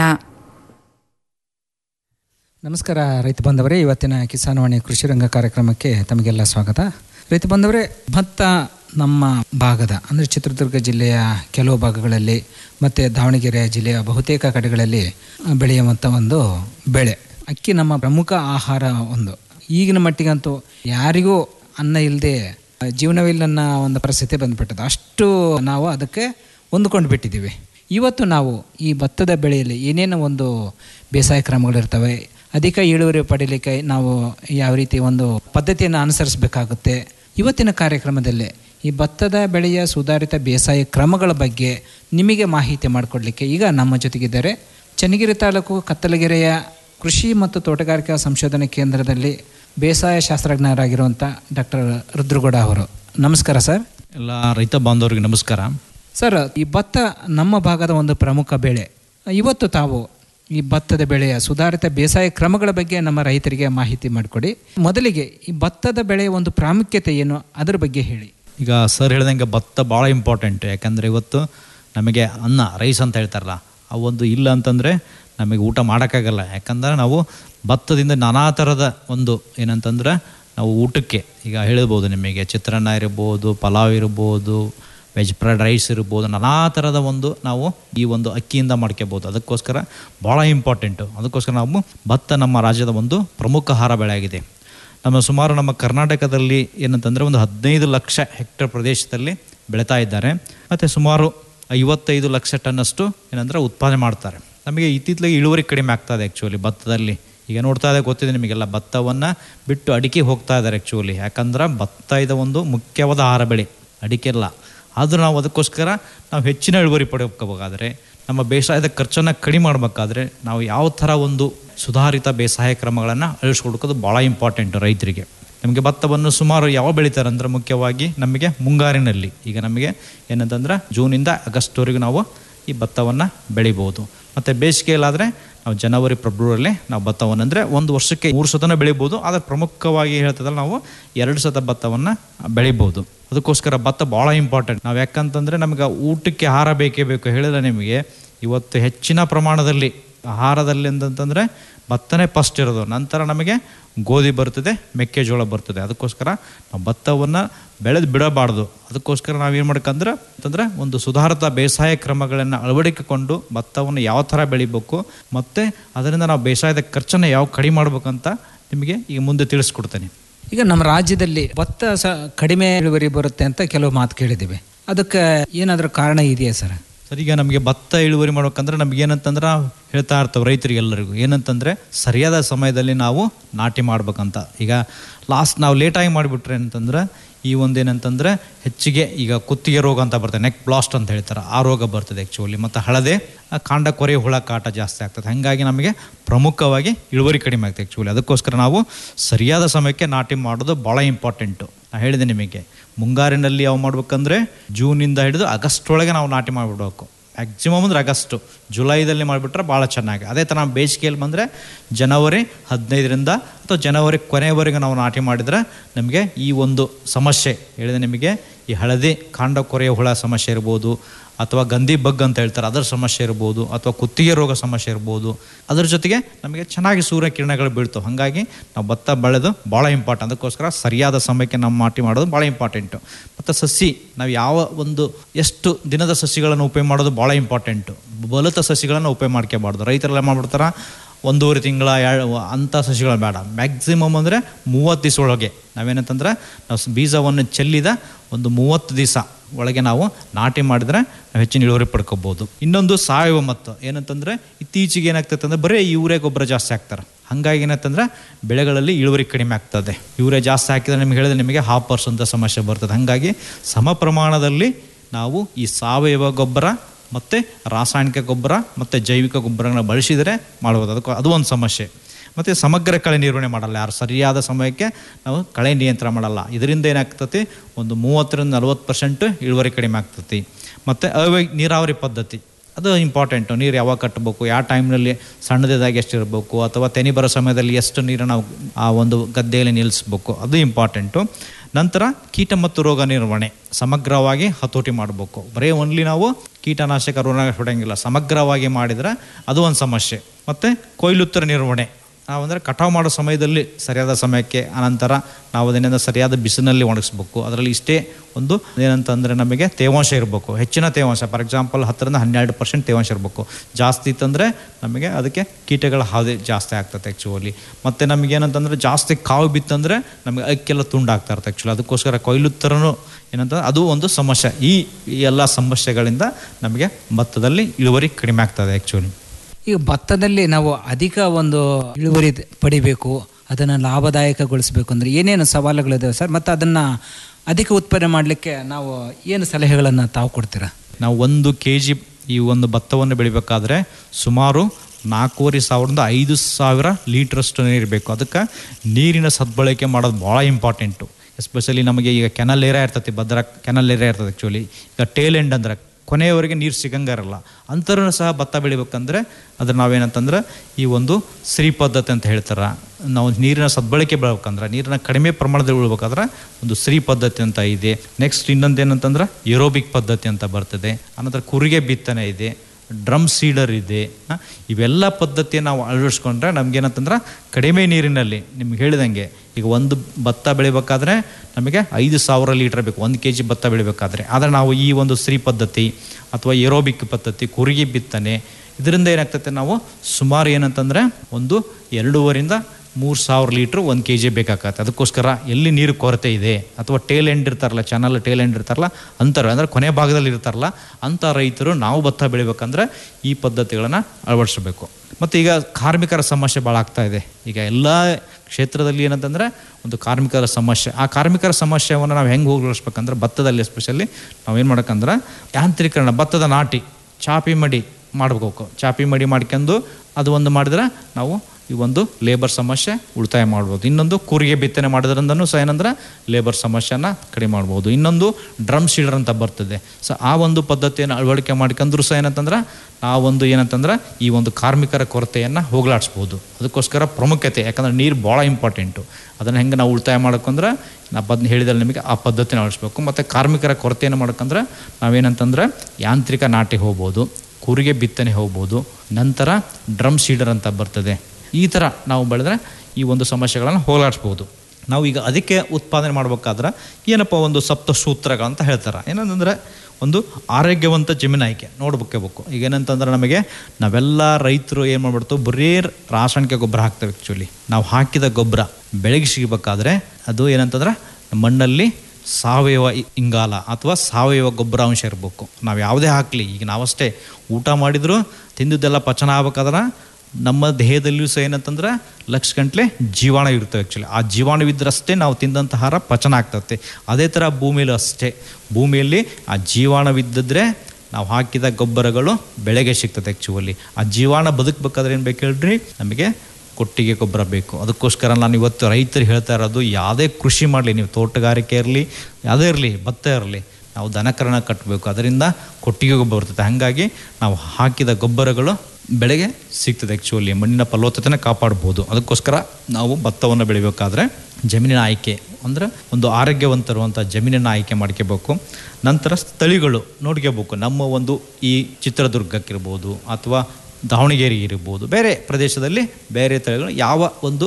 ನಮಸ್ಕಾರ ರೈತ ಬಾಂಧವರೇ ಇವತ್ತಿನ ಕಿಸಾನವಾಣಿ ಕೃಷಿ ರಂಗ ಕಾರ್ಯಕ್ರಮಕ್ಕೆ ತಮಗೆಲ್ಲ ಸ್ವಾಗತ ರೈತ ಬಾಂಧವರೇ ಭತ್ತ ನಮ್ಮ ಭಾಗದ ಅಂದರೆ ಚಿತ್ರದುರ್ಗ ಜಿಲ್ಲೆಯ ಕೆಲವು ಭಾಗಗಳಲ್ಲಿ ಮತ್ತು ದಾವಣಗೆರೆ ಜಿಲ್ಲೆಯ ಬಹುತೇಕ ಕಡೆಗಳಲ್ಲಿ ಬೆಳೆಯುವಂಥ ಒಂದು ಬೆಳೆ ಅಕ್ಕಿ ನಮ್ಮ ಪ್ರಮುಖ ಆಹಾರ ಒಂದು ಈಗಿನ ಮಟ್ಟಿಗಂತೂ ಯಾರಿಗೂ ಅನ್ನ ಇಲ್ಲದೆ ಜೀವನವಿಲ್ಲನ್ನ ಒಂದು ಪರಿಸ್ಥಿತಿ ಬಂದ್ಬಿಟ್ಟது ಅಷ್ಟು ನಾವು ಅದಕ್ಕೆ ಹೊಂದ್ಕೊಂಡು ಬಿಟ್ಟಿದ್ದೀವಿ ಇವತ್ತು ನಾವು ಈ ಭತ್ತದ ಬೆಳೆಯಲ್ಲಿ ಏನೇನು ಒಂದು ಬೇಸಾಯ ಕ್ರಮಗಳಿರ್ತವೆ ಅಧಿಕ ಇಳುವರಿ ಪಡೀಲಿಕ್ಕೆ ನಾವು ಯಾವ ರೀತಿ ಒಂದು ಪದ್ಧತಿಯನ್ನು ಅನುಸರಿಸಬೇಕಾಗುತ್ತೆ ಇವತ್ತಿನ ಕಾರ್ಯಕ್ರಮದಲ್ಲಿ ಈ ಭತ್ತದ ಬೆಳೆಯ ಸುಧಾರಿತ ಬೇಸಾಯ ಕ್ರಮಗಳ ಬಗ್ಗೆ ನಿಮಗೆ ಮಾಹಿತಿ ಮಾಡಿಕೊಡ್ಲಿಕ್ಕೆ ಈಗ ನಮ್ಮ ಜೊತೆಗಿದ್ದಾರೆ ಚನ್ನಗಿರಿ ತಾಲೂಕು ಕತ್ತಲಗೆರೆಯ ಕೃಷಿ ಮತ್ತು ತೋಟಗಾರಿಕಾ ಸಂಶೋಧನಾ ಕೇಂದ್ರದಲ್ಲಿ ಬೇಸಾಯ ಶಾಸ್ತ್ರಜ್ಞರಾಗಿರುವಂಥ ಡಾಕ್ಟರ್ ರುದ್ರಗೌಡ ಅವರು ನಮಸ್ಕಾರ ಸರ್ ಎಲ್ಲ ರೈತ ಬಾಂಧವರಿಗೆ ನಮಸ್ಕಾರ ಸರ್ ಈ ಭತ್ತ ನಮ್ಮ ಭಾಗದ ಒಂದು ಪ್ರಮುಖ ಬೆಳೆ ಇವತ್ತು ತಾವು ಈ ಭತ್ತದ ಬೆಳೆಯ ಸುಧಾರಿತ ಬೇಸಾಯ ಕ್ರಮಗಳ ಬಗ್ಗೆ ನಮ್ಮ ರೈತರಿಗೆ ಮಾಹಿತಿ ಮಾಡಿಕೊಡಿ ಮೊದಲಿಗೆ ಈ ಭತ್ತದ ಬೆಳೆಯ ಒಂದು ಪ್ರಾಮುಖ್ಯತೆ ಏನು ಅದರ ಬಗ್ಗೆ ಹೇಳಿ ಈಗ ಸರ್ ಹೇಳ್ದಂಗೆ ಭತ್ತ ಭಾಳ ಇಂಪಾರ್ಟೆಂಟ್ ಯಾಕಂದರೆ ಇವತ್ತು ನಮಗೆ ಅನ್ನ ರೈಸ್ ಅಂತ ಹೇಳ್ತಾರಲ್ಲ ಆ ಒಂದು ಇಲ್ಲ ಅಂತಂದರೆ ನಮಗೆ ಊಟ ಮಾಡೋಕ್ಕಾಗಲ್ಲ ಯಾಕಂದ್ರೆ ನಾವು ಭತ್ತದಿಂದ ನಾನಾ ಥರದ ಒಂದು ಏನಂತಂದ್ರೆ ನಾವು ಊಟಕ್ಕೆ ಈಗ ಹೇಳ್ಬೋದು ನಿಮಗೆ ಚಿತ್ರಾನ್ನ ಇರ್ಬೋದು ಪಲಾವ್ ಇರ್ಬೋದು ವೆಜ್ ಫ್ರೈಡ್ ರೈಸ್ ಇರ್ಬೋದು ನಾನಾ ಥರದ ಒಂದು ನಾವು ಈ ಒಂದು ಅಕ್ಕಿಯಿಂದ ಮಾಡ್ಕೋಬೋದು ಅದಕ್ಕೋಸ್ಕರ ಭಾಳ ಇಂಪಾರ್ಟೆಂಟು ಅದಕ್ಕೋಸ್ಕರ ನಾವು ಭತ್ತ ನಮ್ಮ ರಾಜ್ಯದ ಒಂದು ಪ್ರಮುಖ ಆಹಾರ ಬೆಳೆ ಆಗಿದೆ ನಮ್ಮ ಸುಮಾರು ನಮ್ಮ ಕರ್ನಾಟಕದಲ್ಲಿ ಏನಂತಂದರೆ ಒಂದು ಹದಿನೈದು ಲಕ್ಷ ಹೆಕ್ಟೇರ್ ಪ್ರದೇಶದಲ್ಲಿ ಬೆಳೀತಾ ಇದ್ದಾರೆ ಮತ್ತು ಸುಮಾರು ಐವತ್ತೈದು ಲಕ್ಷ ಟನ್ನಷ್ಟು ಏನಂದರೆ ಉತ್ಪಾದನೆ ಮಾಡ್ತಾರೆ ನಮಗೆ ಇತ್ತೀಚೆಗೆ ಇಳುವರಿ ಕಡಿಮೆ ಆಗ್ತದೆ ಆ್ಯಕ್ಚುಲಿ ಭತ್ತದಲ್ಲಿ ಈಗ ನೋಡ್ತಾ ಇದೆ ಗೊತ್ತಿದೆ ನಿಮಗೆಲ್ಲ ಭತ್ತವನ್ನು ಬಿಟ್ಟು ಅಡಿಕೆ ಹೋಗ್ತಾ ಇದ್ದಾರೆ ಆ್ಯಕ್ಚುಲಿ ಯಾಕಂದ್ರೆ ಭತ್ತ ಇದು ಒಂದು ಮುಖ್ಯವಾದ ಆಹಾರ ಬೆಳೆ ಅಡಿಕೆ ಅಲ್ಲ ಆದರೂ ನಾವು ಅದಕ್ಕೋಸ್ಕರ ನಾವು ಹೆಚ್ಚಿನ ಇಳುವರಿ ಪಡೆಯಬೇಕಾದ್ರೆ ನಮ್ಮ ಬೇಸಾಯದ ಖರ್ಚನ್ನು ಕಡಿಮೆ ಮಾಡಬೇಕಾದ್ರೆ ನಾವು ಯಾವ ಥರ ಒಂದು ಸುಧಾರಿತ ಬೇಸಾಯ ಕ್ರಮಗಳನ್ನು ಅಳಿಸ್ಕೊಡ್ಕೋದು ಭಾಳ ಇಂಪಾರ್ಟೆಂಟು ರೈತರಿಗೆ ನಮಗೆ ಭತ್ತವನ್ನು ಸುಮಾರು ಯಾವ ಬೆಳೀತಾರೆ ಅಂದರೆ ಮುಖ್ಯವಾಗಿ ನಮಗೆ ಮುಂಗಾರಿನಲ್ಲಿ ಈಗ ನಮಗೆ ಏನಂತಂದ್ರೆ ಜೂನಿಂದ ಆಗಸ್ಟ್ವರೆಗೂ ನಾವು ಈ ಭತ್ತವನ್ನು ಬೆಳಿಬೋದು ಮತ್ತು ಬೇಸಿಗೆಯಲ್ಲಾದರೆ ನಾವು ಜನವರಿ ಫೆಬ್ರವರಿಯಲ್ಲಿ ನಾವು ಭತ್ತವನ್ನು ಅಂದರೆ ಒಂದು ವರ್ಷಕ್ಕೆ ಮೂರು ಸತನ ಬೆಳಿಬೋದು ಆದರೆ ಪ್ರಮುಖವಾಗಿ ಹೇಳ್ತದಲ್ಲ ನಾವು ಎರಡು ಸತ ಭತ್ತವನ್ನು ಬೆಳಿಬೋದು ಅದಕ್ಕೋಸ್ಕರ ಭತ್ತ ಭಾಳ ಇಂಪಾರ್ಟೆಂಟ್ ನಾವು ಯಾಕಂತಂದರೆ ನಮಗೆ ಊಟಕ್ಕೆ ಆಹಾರ ಬೇಕೇ ಬೇಕು ಹೇಳಿದ್ರೆ ನಿಮಗೆ ಇವತ್ತು ಹೆಚ್ಚಿನ ಪ್ರಮಾಣದಲ್ಲಿ ಆಹಾರದಲ್ಲಿ ಅಂತಂತಂದರೆ ಭತ್ತನೇ ಫಸ್ಟ್ ಇರೋದು ನಂತರ ನಮಗೆ ಗೋಧಿ ಬರ್ತದೆ ಮೆಕ್ಕೆಜೋಳ ಬರ್ತದೆ ಅದಕ್ಕೋಸ್ಕರ ನಾವು ಭತ್ತವನ್ನು ಬೆಳೆದು ಬಿಡಬಾರ್ದು ಅದಕ್ಕೋಸ್ಕರ ನಾವೇನು ಮಾಡ್ಬೇಕಂದ್ರೆ ಅಂತಂದರೆ ಒಂದು ಸುಧಾರಿತ ಬೇಸಾಯ ಕ್ರಮಗಳನ್ನು ಅಳವಡಿಕೆಕೊಂಡು ಭತ್ತವನ್ನು ಯಾವ ಥರ ಬೆಳಿಬೇಕು ಮತ್ತು ಅದರಿಂದ ನಾವು ಬೇಸಾಯದ ಖರ್ಚನ್ನು ಯಾವ ಕಡಿಮೆ ಮಾಡ್ಬೇಕಂತ ನಿಮಗೆ ಈಗ ಮುಂದೆ ತಿಳಿಸ್ಕೊಡ್ತೇನೆ ಈಗ ನಮ್ಮ ರಾಜ್ಯದಲ್ಲಿ ಭತ್ತ ಸ ಕಡಿಮೆ ಇಳುವರಿ ಬರುತ್ತೆ ಅಂತ ಕೆಲವು ಮಾತು ಕೇಳಿದ್ದೀವಿ ಅದಕ್ಕೆ ಏನಾದರೂ ಕಾರಣ ಇದೆಯಾ ಸರ್ ಸರ್ ಈಗ ನಮಗೆ ಭತ್ತ ಇಳುವರಿ ಮಾಡ್ಬೇಕಂದ್ರೆ ನಮ್ಗೆ ಏನಂತಂದ್ರೆ ನಾವು ಹೇಳ್ತಾ ಇರ್ತೇವೆ ರೈತರಿಗೆಲ್ಲರಿಗೂ ಏನಂತಂದರೆ ಸರಿಯಾದ ಸಮಯದಲ್ಲಿ ನಾವು ನಾಟಿ ಮಾಡ್ಬೇಕಂತ ಈಗ ಲಾಸ್ಟ್ ನಾವು ಲೇಟಾಗಿ ಮಾಡಿಬಿಟ್ರೆ ಅಂತಂದ್ರೆ ಈ ಒಂದು ಏನಂತಂದರೆ ಹೆಚ್ಚಿಗೆ ಈಗ ಕುತ್ತಿಗೆ ರೋಗ ಅಂತ ಬರ್ತದೆ ನೆಕ್ ಬ್ಲಾಸ್ಟ್ ಅಂತ ಹೇಳ್ತಾರೆ ಆ ರೋಗ ಬರ್ತದೆ ಆ್ಯಕ್ಚುಲಿ ಮತ್ತು ಹಳದೆ ಆ ಕಾಂಡ ಕೊರೆ ಹುಳ ಕಾಟ ಜಾಸ್ತಿ ಆಗ್ತದೆ ಹಾಗಾಗಿ ನಮಗೆ ಪ್ರಮುಖವಾಗಿ ಇಳುವರಿ ಕಡಿಮೆ ಆಗ್ತದೆ ಆ್ಯಕ್ಚುಲಿ ಅದಕ್ಕೋಸ್ಕರ ನಾವು ಸರಿಯಾದ ಸಮಯಕ್ಕೆ ನಾಟಿ ಮಾಡೋದು ಭಾಳ ಇಂಪಾರ್ಟೆಂಟು ನಾನು ಹೇಳಿದೆ ನಿಮಗೆ ಮುಂಗಾರಿನಲ್ಲಿ ಯಾವ ಮಾಡ್ಬೇಕಂದ್ರೆ ಜೂನಿಂದ ಹಿಡಿದು ಆಗಸ್ಟ್ ಒಳಗೆ ನಾವು ನಾಟಿ ಮಾಡಿಬಿಡ್ಬೇಕು ಮ್ಯಾಕ್ಸಿಮಮ್ ಅಂದ್ರೆ ಆಗಸ್ಟು ಜುಲೈದಲ್ಲಿ ಮಾಡಿಬಿಟ್ರೆ ಭಾಳ ಚೆನ್ನಾಗಿ ಅದೇ ಥರ ನಾವು ಬೇಸಿಗೆಯಲ್ಲಿ ಬಂದರೆ ಜನವರಿ ಹದಿನೈದರಿಂದ ಅಥವಾ ಜನವರಿ ಕೊನೆಯವರೆಗೆ ನಾವು ನಾಟಿ ಮಾಡಿದರೆ ನಮಗೆ ಈ ಒಂದು ಸಮಸ್ಯೆ ಹೇಳಿದೆ ನಿಮಗೆ ಈ ಹಳದಿ ಕಾಂಡ ಕೊರೆಯ ಹುಳ ಸಮಸ್ಯೆ ಇರ್ಬೋದು ಅಥವಾ ಗಂಧಿ ಬಗ್ ಅಂತ ಹೇಳ್ತಾರೆ ಅದರ ಸಮಸ್ಯೆ ಇರ್ಬೋದು ಅಥವಾ ಕುತ್ತಿಗೆ ರೋಗ ಸಮಸ್ಯೆ ಇರ್ಬೋದು ಅದ್ರ ಜೊತೆಗೆ ನಮಗೆ ಚೆನ್ನಾಗಿ ಸೂರ್ಯ ಕಿರಣಗಳು ಬೀಳ್ತವೆ ಹಾಗಾಗಿ ನಾವು ಭತ್ತ ಬೆಳೆದು ಭಾಳ ಇಂಪಾರ್ಟೆಂಟ್ ಅದಕ್ಕೋಸ್ಕರ ಸರಿಯಾದ ಸಮಯಕ್ಕೆ ನಾವು ನಾಟಿ ಮಾಡೋದು ಭಾಳ ಇಂಪಾರ್ಟೆಂಟು ಮತ್ತು ಸಸಿ ನಾವು ಯಾವ ಒಂದು ಎಷ್ಟು ದಿನದ ಸಸಿಗಳನ್ನು ಉಪಯೋಗ ಮಾಡೋದು ಭಾಳ ಇಂಪಾರ್ಟೆಂಟು ಬಲಿತ ಸಸಿಗಳನ್ನು ಉಪಯೋಗ ಮಾಡ್ಕೋಬಾರ್ದು ರೈತರೆಲ್ಲ ಮಾಡ್ಬಿಡ್ತಾರೆ ಒಂದೂವರೆ ತಿಂಗಳ ಎರಡು ಅಂಥ ಸಸಿಗಳು ಬೇಡ ಮ್ಯಾಕ್ಸಿಮಮ್ ಅಂದರೆ ಮೂವತ್ತು ದಿವಸ ಒಳಗೆ ನಾವೇನಂತಂದ್ರೆ ನಾವು ಸ್- ಬೀಜವನ್ನು ಚೆಲ್ಲಿದ ಒಂದು ಮೂವತ್ತು ದಿವಸ ಒಳಗೆ ನಾವು ನಾಟಿ ಮಾಡಿದ್ರೆ ನಾವು ಹೆಚ್ಚಿನ ಇಳುವರಿ ಪಡ್ಕೋಬಹುದು ಇನ್ನೊಂದು ಸಾವಯವ ಮತ್ತು ಏನಂತಂದ್ರೆ ಇತ್ತೀಚೆಗೆ ಏನಾಗ್ತದೆ ಅಂದ್ರೆ ಬರೀ ಯೂರಿಯಾ ಗೊಬ್ಬರ ಜಾಸ್ತಿ ಹಾಕ್ತಾರೆ ಹಾಗಾಗಿ ಏನಂತಂದ್ರೆ ಬೆಳೆಗಳಲ್ಲಿ ಇಳುವರಿ ಕಡಿಮೆ ಆಗ್ತದೆ ಯೂರಿಯಾ ಜಾಸ್ತಿ ಹಾಕಿದ್ರೆ ನಿಮ್ಗೆ ಹೇಳಿದ್ರೆ ನಿಮಗೆ ಹಾಪರ್ಸ್ ಅಂತ ಸಮಸ್ಯೆ ಬರ್ತದೆ ಹಾಗಾಗಿ ಸಮ ಪ್ರಮಾಣದಲ್ಲಿ ನಾವು ಈ ಸಾವಯವ ಗೊಬ್ಬರ ಮತ್ತು ರಾಸಾಯನಿಕ ಗೊಬ್ಬರ ಮತ್ತು ಜೈವಿಕ ಗೊಬ್ಬರಗಳನ್ನ ಬಳಸಿದರೆ ಮಾಡ್ಬೋದು ಅದಕ್ಕೆ ಅದು ಒಂದು ಸಮಸ್ಯೆ ಮತ್ತು ಸಮಗ್ರ ಕಳೆ ನಿರ್ವಹಣೆ ಮಾಡಲ್ಲ ಯಾರು ಸರಿಯಾದ ಸಮಯಕ್ಕೆ ನಾವು ಕಳೆ ನಿಯಂತ್ರಣ ಮಾಡಲ್ಲ ಇದರಿಂದ ಏನಾಗ್ತತಿ ಒಂದು ಮೂವತ್ತರಿಂದ ನಲವತ್ತು ಪರ್ಸೆಂಟ್ ಇಳುವರಿ ಕಡಿಮೆ ಆಗ್ತತಿ ಮತ್ತು ಅವೈ ನೀರಾವರಿ ಪದ್ಧತಿ ಅದು ಇಂಪಾರ್ಟೆಂಟು ನೀರು ಯಾವಾಗ ಕಟ್ಟಬೇಕು ಯಾವ ಟೈಮ್ನಲ್ಲಿ ಸಣ್ಣದಾಗಿ ಎಷ್ಟು ಇರಬೇಕು ಅಥವಾ ತೆನಿ ಬರೋ ಸಮಯದಲ್ಲಿ ಎಷ್ಟು ನೀರು ನಾವು ಆ ಒಂದು ಗದ್ದೆಯಲ್ಲಿ ನಿಲ್ಲಿಸ್ಬೇಕು ಅದು ಇಂಪಾರ್ಟೆಂಟು ನಂತರ ಕೀಟ ಮತ್ತು ರೋಗ ನಿರ್ವಹಣೆ ಸಮಗ್ರವಾಗಿ ಹತೋಟಿ ಮಾಡಬೇಕು ಬರೀ ಓನ್ಲಿ ನಾವು ಕೀಟನಾಶಕ ರೋಗ ಹೊಡೆಯಂಗಿಲ್ಲ ಸಮಗ್ರವಾಗಿ ಮಾಡಿದರೆ ಅದು ಒಂದು ಸಮಸ್ಯೆ ಮತ್ತು ಕೊಯ್ಲುತ್ತರ ನಿರ್ವಹಣೆ ನಾವು ಅಂದರೆ ಕಟಾವು ಮಾಡೋ ಸಮಯದಲ್ಲಿ ಸರಿಯಾದ ಸಮಯಕ್ಕೆ ಅನಂತರ ನಾವು ಅದನ್ನಿಂದ ಸರಿಯಾದ ಬಿಸಿಲಿನಲ್ಲಿ ಒಣಗಿಸ್ಬೇಕು ಅದರಲ್ಲಿ ಇಷ್ಟೇ ಒಂದು ಏನಂತಂದರೆ ನಮಗೆ ತೇವಾಂಶ ಇರಬೇಕು ಹೆಚ್ಚಿನ ತೇವಾಂಶ ಫಾರ್ ಎಕ್ಸಾಂಪಲ್ ಹತ್ತರಿಂದ ಹನ್ನೆರಡು ಪರ್ಸೆಂಟ್ ತೇವಾಂಶ ಇರಬೇಕು ಜಾಸ್ತಿ ಇತ್ತಂದರೆ ನಮಗೆ ಅದಕ್ಕೆ ಕೀಟಗಳ ಹಾವಳಿ ಜಾಸ್ತಿ ಆಗ್ತದೆ ಆ್ಯಕ್ಚುಲಿ ಮತ್ತು ನಮಗೆ ಏನಂತಂದರೆ ಜಾಸ್ತಿ ಕಾವು ಬಿತ್ತಂದರೆ ನಮಗೆ ಅಕ್ಕೆಲ್ಲ ತುಂಡಾಗ್ತಾ ಇರುತ್ತೆ ಆ್ಯಕ್ಚುಲಿ ಅದಕ್ಕೋಸ್ಕರ ಕೊಯ್ಲು ಥರನೂ ಏನಂತಂದ್ರೆ ಅದು ಒಂದು ಸಮಸ್ಯೆ ಈ ಈ ಎಲ್ಲ ಸಮಸ್ಯೆಗಳಿಂದ ನಮಗೆ ಭತ್ತದಲ್ಲಿ ಇಳುವರಿ ಕಡಿಮೆ ಆಗ್ತದೆ ಆ್ಯಕ್ಚುಲಿ ಈಗ ಭತ್ತದಲ್ಲಿ ನಾವು ಅಧಿಕ ಒಂದು ಇಳುವರಿ ಪಡಿಬೇಕು ಅದನ್ನು ಲಾಭದಾಯಕಗೊಳಿಸಬೇಕು ಅಂದರೆ ಏನೇನು ಸವಾಲುಗಳಿದಾವೆ ಸರ್ ಮತ್ತು ಅದನ್ನು ಅಧಿಕ ಉತ್ಪಾದನೆ ಮಾಡಲಿಕ್ಕೆ ನಾವು ಏನು ಸಲಹೆಗಳನ್ನು ತಾವು ಕೊಡ್ತೀರಾ ನಾವು ಒಂದು ಕೆ ಜಿ ಈ ಒಂದು ಭತ್ತವನ್ನು ಬೆಳಿಬೇಕಾದ್ರೆ ಸುಮಾರು ನಾಲ್ಕೂವರೆ ಸಾವಿರದಿಂದ ಐದು ಸಾವಿರ ಲೀಟ್ರಷ್ಟು ನೀರು ಬೇಕು ಅದಕ್ಕೆ ನೀರಿನ ಸದ್ಬಳಕೆ ಮಾಡೋದು ಭಾಳ ಇಂಪಾರ್ಟೆಂಟು ಎಸ್ಪೆಷಲಿ ನಮಗೆ ಈಗ ಕೆನಲ್ ಏರಿಯಾ ಇರ್ತೈತಿ ಭದ್ರ ಕೆನಲ್ ಏರಿಯಾ ಇರ್ತದೆ ಆ್ಯಕ್ಚುಲಿ ಈಗ ಟೇಲ್ ಎಂಡ್ ಅಂದ್ರೆ ಕೊನೆಯವರೆಗೆ ನೀರು ಸಿಗಂಗಾರಲ್ಲ ಅಂಥವ್ರನ್ನ ಸಹ ಭತ್ತ ಬೆಳಿಬೇಕಂದ್ರೆ ಅದ್ರ ನಾವೇನಂತಂದ್ರೆ ಈ ಒಂದು ಶ್ರೀ ಪದ್ಧತಿ ಅಂತ ಹೇಳ್ತಾರೆ ನಾವು ನೀರಿನ ಸದ್ಬಳಕೆ ಬೆಳಬೇಕಂದ್ರೆ ನೀರಿನ ಕಡಿಮೆ ಪ್ರಮಾಣದಲ್ಲಿ ಉಳ್ಬೇಕಾದ್ರೆ ಒಂದು ಶ್ರೀ ಪದ್ಧತಿ ಅಂತ ಇದೆ ನೆಕ್ಸ್ಟ್ ಇನ್ನೊಂದು ಏನಂತಂದ್ರೆ ಏರೋಬಿಕ್ ಪದ್ಧತಿ ಅಂತ ಬರ್ತದೆ ಅನಂತರ ಕುರಿಗೆ ಬಿತ್ತನೆ ಇದೆ ಡ್ರಮ್ ಸೀಡರ್ ಇದೆ ಆ, ಇವೆಲ್ಲ ಪದ್ಧತಿಯನ್ನು ನಾವು ಅಳವಡಿಸ್ಕೊಂಡ್ರೆ ನಮ್ಗೇನಂತಂದ್ರೆ ಕಡಿಮೆ ನೀರಿನಲ್ಲಿ ನಿಮ್ಗೆ ಹೇಳಿದಂಗೆ ಈಗ ಒಂದು ಭತ್ತ ಬೆಳಿಬೇಕಾದ್ರೆ ನಮಗೆ ಐದು ಸಾವಿರ ಲೀಟರ್ ಬೇಕು ಒಂದು ಕೆ ಜಿ ಭತ್ತ ಬೆಳಿಬೇಕಾದ್ರೆ ಆದರೆ ನಾವು ಈ ಒಂದು ಶ್ರೀ ಪದ್ಧತಿ ಅಥವಾ ಏರೋಬಿಕ್ ಪದ್ಧತಿ ಕುರಿಗೆ ಬಿತ್ತನೆ ಇದರಿಂದ ಏನಾಗ್ತೈತೆ ನಾವು ಸುಮಾರು ಏನಂತಂದರೆ ಒಂದು ಎರಡೂವರಿಂದ ಮೂರು ಸಾವಿರ ಲೀಟ್ರ್ ಒಂದು ಕೆ ಜಿ ಬೇಕಾಗತ್ತೆ ಅದಕ್ಕೋಸ್ಕರ ಎಲ್ಲಿ ನೀರು ಕೊರತೆ ಇದೆ ಅಥವಾ ಟೇಲ್ ಎಂಡ್ ಇರ್ತಾರಲ್ಲ ಚಾನಲ್ ಟೇಲ್ ಎಂಡ್ ಇರ್ತಾರಲ್ಲ ಅಂಥವ್ರು ಅಂದರೆ ಕೊನೆ ಭಾಗದಲ್ಲಿ ಇರ್ತಾರಲ್ಲ ಅಂಥ ರೈತರು ನಾವು ಭತ್ತ ಬೆಳಿಬೇಕಂದ್ರೆ ಈ ಪದ್ಧತಿಗಳನ್ನು ಅಳವಡಿಸಬೇಕು ಮತ್ತು ಈಗ ಕಾರ್ಮಿಕರ ಸಮಸ್ಯೆ ಭಾಳ ಆಗ್ತಾ ಇದೆ ಈಗ ಎಲ್ಲ ಕ್ಷೇತ್ರದಲ್ಲಿ ಏನಂತಂದರೆ ಒಂದು ಕಾರ್ಮಿಕರ ಸಮಸ್ಯೆ ಆ ಕಾರ್ಮಿಕರ ಸಮಸ್ಯೆಯನ್ನು ನಾವು ಹೆಂಗೆ ಹೋಗ್ಲಿಸ್ಬೇಕಂದ್ರೆ ಭತ್ತದಲ್ಲಿ ಎಸ್ಪೆಷಲಿ ನಾವು ಏನು ಮಾಡ್ಬೇಕಂದ್ರೆ ಯಾಂತ್ರೀಕರಣ ಭತ್ತದ ನಾಟಿ ಚಾಪಿ ಮಡಿ ಮಾಡಬೇಕು ಚಾಪಿ ಮಡಿ ಮಾಡ್ಕೊಂಡು ಅದು ಒಂದು ಮಾಡಿದ್ರೆ ನಾವು ಈ ಒಂದು ಲೇಬರ್ ಸಮಸ್ಯೆ ಉಳಿತಾಯ ಮಾಡ್ಬೋದು ಇನ್ನೊಂದು ಕೂರಿಗೆ ಬಿತ್ತನೆ ಮಾಡೋದ್ರಿಂದನೂ ಸಹ ಏನಂದ್ರೆ ಲೇಬರ್ ಸಮಸ್ಯೆನ ಕಡಿಮೆ ಮಾಡ್ಬೋದು ಇನ್ನೊಂದು ಡ್ರಮ್ ಶೀಡರ್ ಅಂತ ಬರ್ತದೆ ಸೊ ಆ ಒಂದು ಪದ್ಧತಿಯನ್ನು ಅಳವಡಿಕೆ ಮಾಡ್ಕೊಂಡ್ರು ಸಹ ಏನಂತಂದ್ರೆ ಆ ಒಂದು ಏನಂತಂದ್ರೆ ಈ ಒಂದು ಕಾರ್ಮಿಕರ ಕೊರತೆಯನ್ನು ಹೋಗ್ಲಾಡಿಸ್ಬೋದು ಅದಕ್ಕೋಸ್ಕರ ಪ್ರಾಮುಖ್ಯತೆ ಯಾಕಂದ್ರೆ ನೀರು ಭಾಳ ಇಂಪಾರ್ಟೆಂಟು ಅದನ್ನು ಹೆಂಗೆ ನಾವು ಉಳಿತಾಯ ಮಾಡ್ಕೊಂಡ್ರೆ ನಾ ಬದ್ ಹೇಳಿದಲ್ಲಿ ನಿಮಗೆ ಆ ಪದ್ಧತಿನ ಅಳಿಸ್ಬೇಕು ಮತ್ತು ಕಾರ್ಮಿಕರ ಕೊರತೆಯನ್ನು ಮಾಡ್ಕೊಂಡ್ರೆ ನಾವೇನಂತಂದ್ರೆ ಯಾಂತ್ರಿಕ ನಾಟಿ ಹೋಗ್ಬೋದು ಕೂರಿಗೆ ಬಿತ್ತನೆ ಹೋಗ್ಬೋದು ನಂತರ ಡ್ರಮ್ ಶೀಡರ್ ಅಂತ ಬರ್ತದೆ ಈ ಥರ ನಾವು ಬೆಳೆದ್ರೆ ಈ ಒಂದು ಸಮಸ್ಯೆಗಳನ್ನು ಹೋಗಲಾಡಿಸ್ಬೋದು ನಾವು ಈಗ ಅದಕ್ಕೆ ಉತ್ಪಾದನೆ ಮಾಡ್ಬೇಕಾದ್ರೆ ಏನಪ್ಪ ಒಂದು ಸಪ್ತ ಸೂತ್ರಗಳಂತ ಹೇಳ್ತಾರೆ ಏನಂತಂದರೆ ಒಂದು ಆರೋಗ್ಯವಂತ ಜಮೀನು ಆಯ್ಕೆ ನೋಡ್ಬೇಕೇಬೇಕು ಈಗ ಏನಂತಂದ್ರೆ ನಮಗೆ ನಾವೆಲ್ಲ ರೈತರು ಏನು ಮಾಡ್ಬಿಡ್ತು ಬರೀ ರಾಸಾಯನಿಕ ಗೊಬ್ಬರ ಹಾಕ್ತೇವೆ ಆ್ಯಕ್ಚುಲಿ ನಾವು ಹಾಕಿದ ಗೊಬ್ಬರ ಬೆಳಗ್ಗೆ ಸಿಗಬೇಕಾದ್ರೆ ಅದು ಏನಂತಂದ್ರೆ ಮಣ್ಣಲ್ಲಿ ಸಾವಯವ ಇ- ಇಂಗಾಲ ಅಥವಾ ಸಾವಯವ ಗೊಬ್ಬರ ಅಂಶ ಇರಬೇಕು ನಾವು ಯಾವುದೇ ಹಾಕಲಿ ಈಗ ನಾವಷ್ಟೇ ಊಟ ಮಾಡಿದ್ರು ತಿಂದಿದ್ದೆಲ್ಲ ಪಚನ ಆಗ್ಬೇಕಾದ್ರೆ ನಮ್ಮ ದೇಹದಲ್ಲಿಯೂ ಸಹ ಏನಂತಂದ್ರೆ ಲಕ್ಷ ಗಂಟ್ಲೆ ಜೀವಾಣು ಇರ್ತವೆ ಆ್ಯಕ್ಚುಲಿ ಆ ಜೀವಾಣು ಇದ್ರಷ್ಟೇ ನಾವು ತಿಂದಂಥ ಆಹಾರ ಪಚನ ಆಗ್ತದೆ ಅದೇ ಥರ ಭೂಮಿಯಲ್ಲೂ ಅಷ್ಟೇ ಭೂಮಿಯಲ್ಲಿ ಆ ಜೀವಾಣುವಿದ್ದಿದ್ರೆ ನಾವು ಹಾಕಿದ ಗೊಬ್ಬರಗಳು ಬೆಳೆಗೆ ಸಿಗ್ತದೆ ಆ್ಯಕ್ಚುಲಿ ಆ ಜೀವಾಣು ಬದುಕಬೇಕಾದ್ರೆ ಏನು ಬೇಕು ಹೇಳ್ರಿ ನಮಗೆ ಕೊಟ್ಟಿಗೆ ಗೊಬ್ಬರ ಬೇಕು ಅದಕ್ಕೋಸ್ಕರ ನಾನು ಇವತ್ತು ರೈತರು ಹೇಳ್ತಾ ಇರೋದು ಯಾವುದೇ ಕೃಷಿ ಮಾಡಲಿ ನೀವು ತೋಟಗಾರಿಕೆ ಇರಲಿ ಯಾವುದೇ ಇರಲಿ ಭತ್ತ ಇರಲಿ ನಾವು ದನಕರಣ ಕಟ್ಟಬೇಕು ಅದರಿಂದ ಕೊಟ್ಟಿಗೆ ಗೊಬ್ಬರ ಬರ್ತದೆ ಹಾಗಾಗಿ ನಾವು ಹಾಕಿದ ಗೊಬ್ಬರಗಳು ಬೆಳೆಗೆ ಸಿಗ್ತದೆ ಆ್ಯಕ್ಚುಲಿ ಮಣ್ಣಿನ ಫಲವತ್ತತೆನ ಕಾಪಾಡ್ಬೋದು ಅದಕ್ಕೋಸ್ಕರ ನಾವು ಭತ್ತವನ್ನು ಬೆಳಿಬೇಕಾದ್ರೆ ಜಮೀನಿನ ಆಯ್ಕೆ ಅಂದರೆ ಒಂದು ಆರೋಗ್ಯವಂತರುವಂಥ ಜಮೀನನ್ನು ಆಯ್ಕೆ ಮಾಡ್ಕೋಬೇಕು ನಂತರ ಸ್ಥಳಿಗಳು ನೋಡ್ಕೋಬೇಕು ನಮ್ಮ ಒಂದು ಈ ಚಿತ್ರದುರ್ಗಕ್ಕಿರ್ಬೋದು ಅಥವಾ ದಾವಣಗೆರೆ ಇರ್ಬೋದು ಬೇರೆ ಪ್ರದೇಶದಲ್ಲಿ ಬೇರೆ ತಳಿಗಳು ಯಾವ ಒಂದು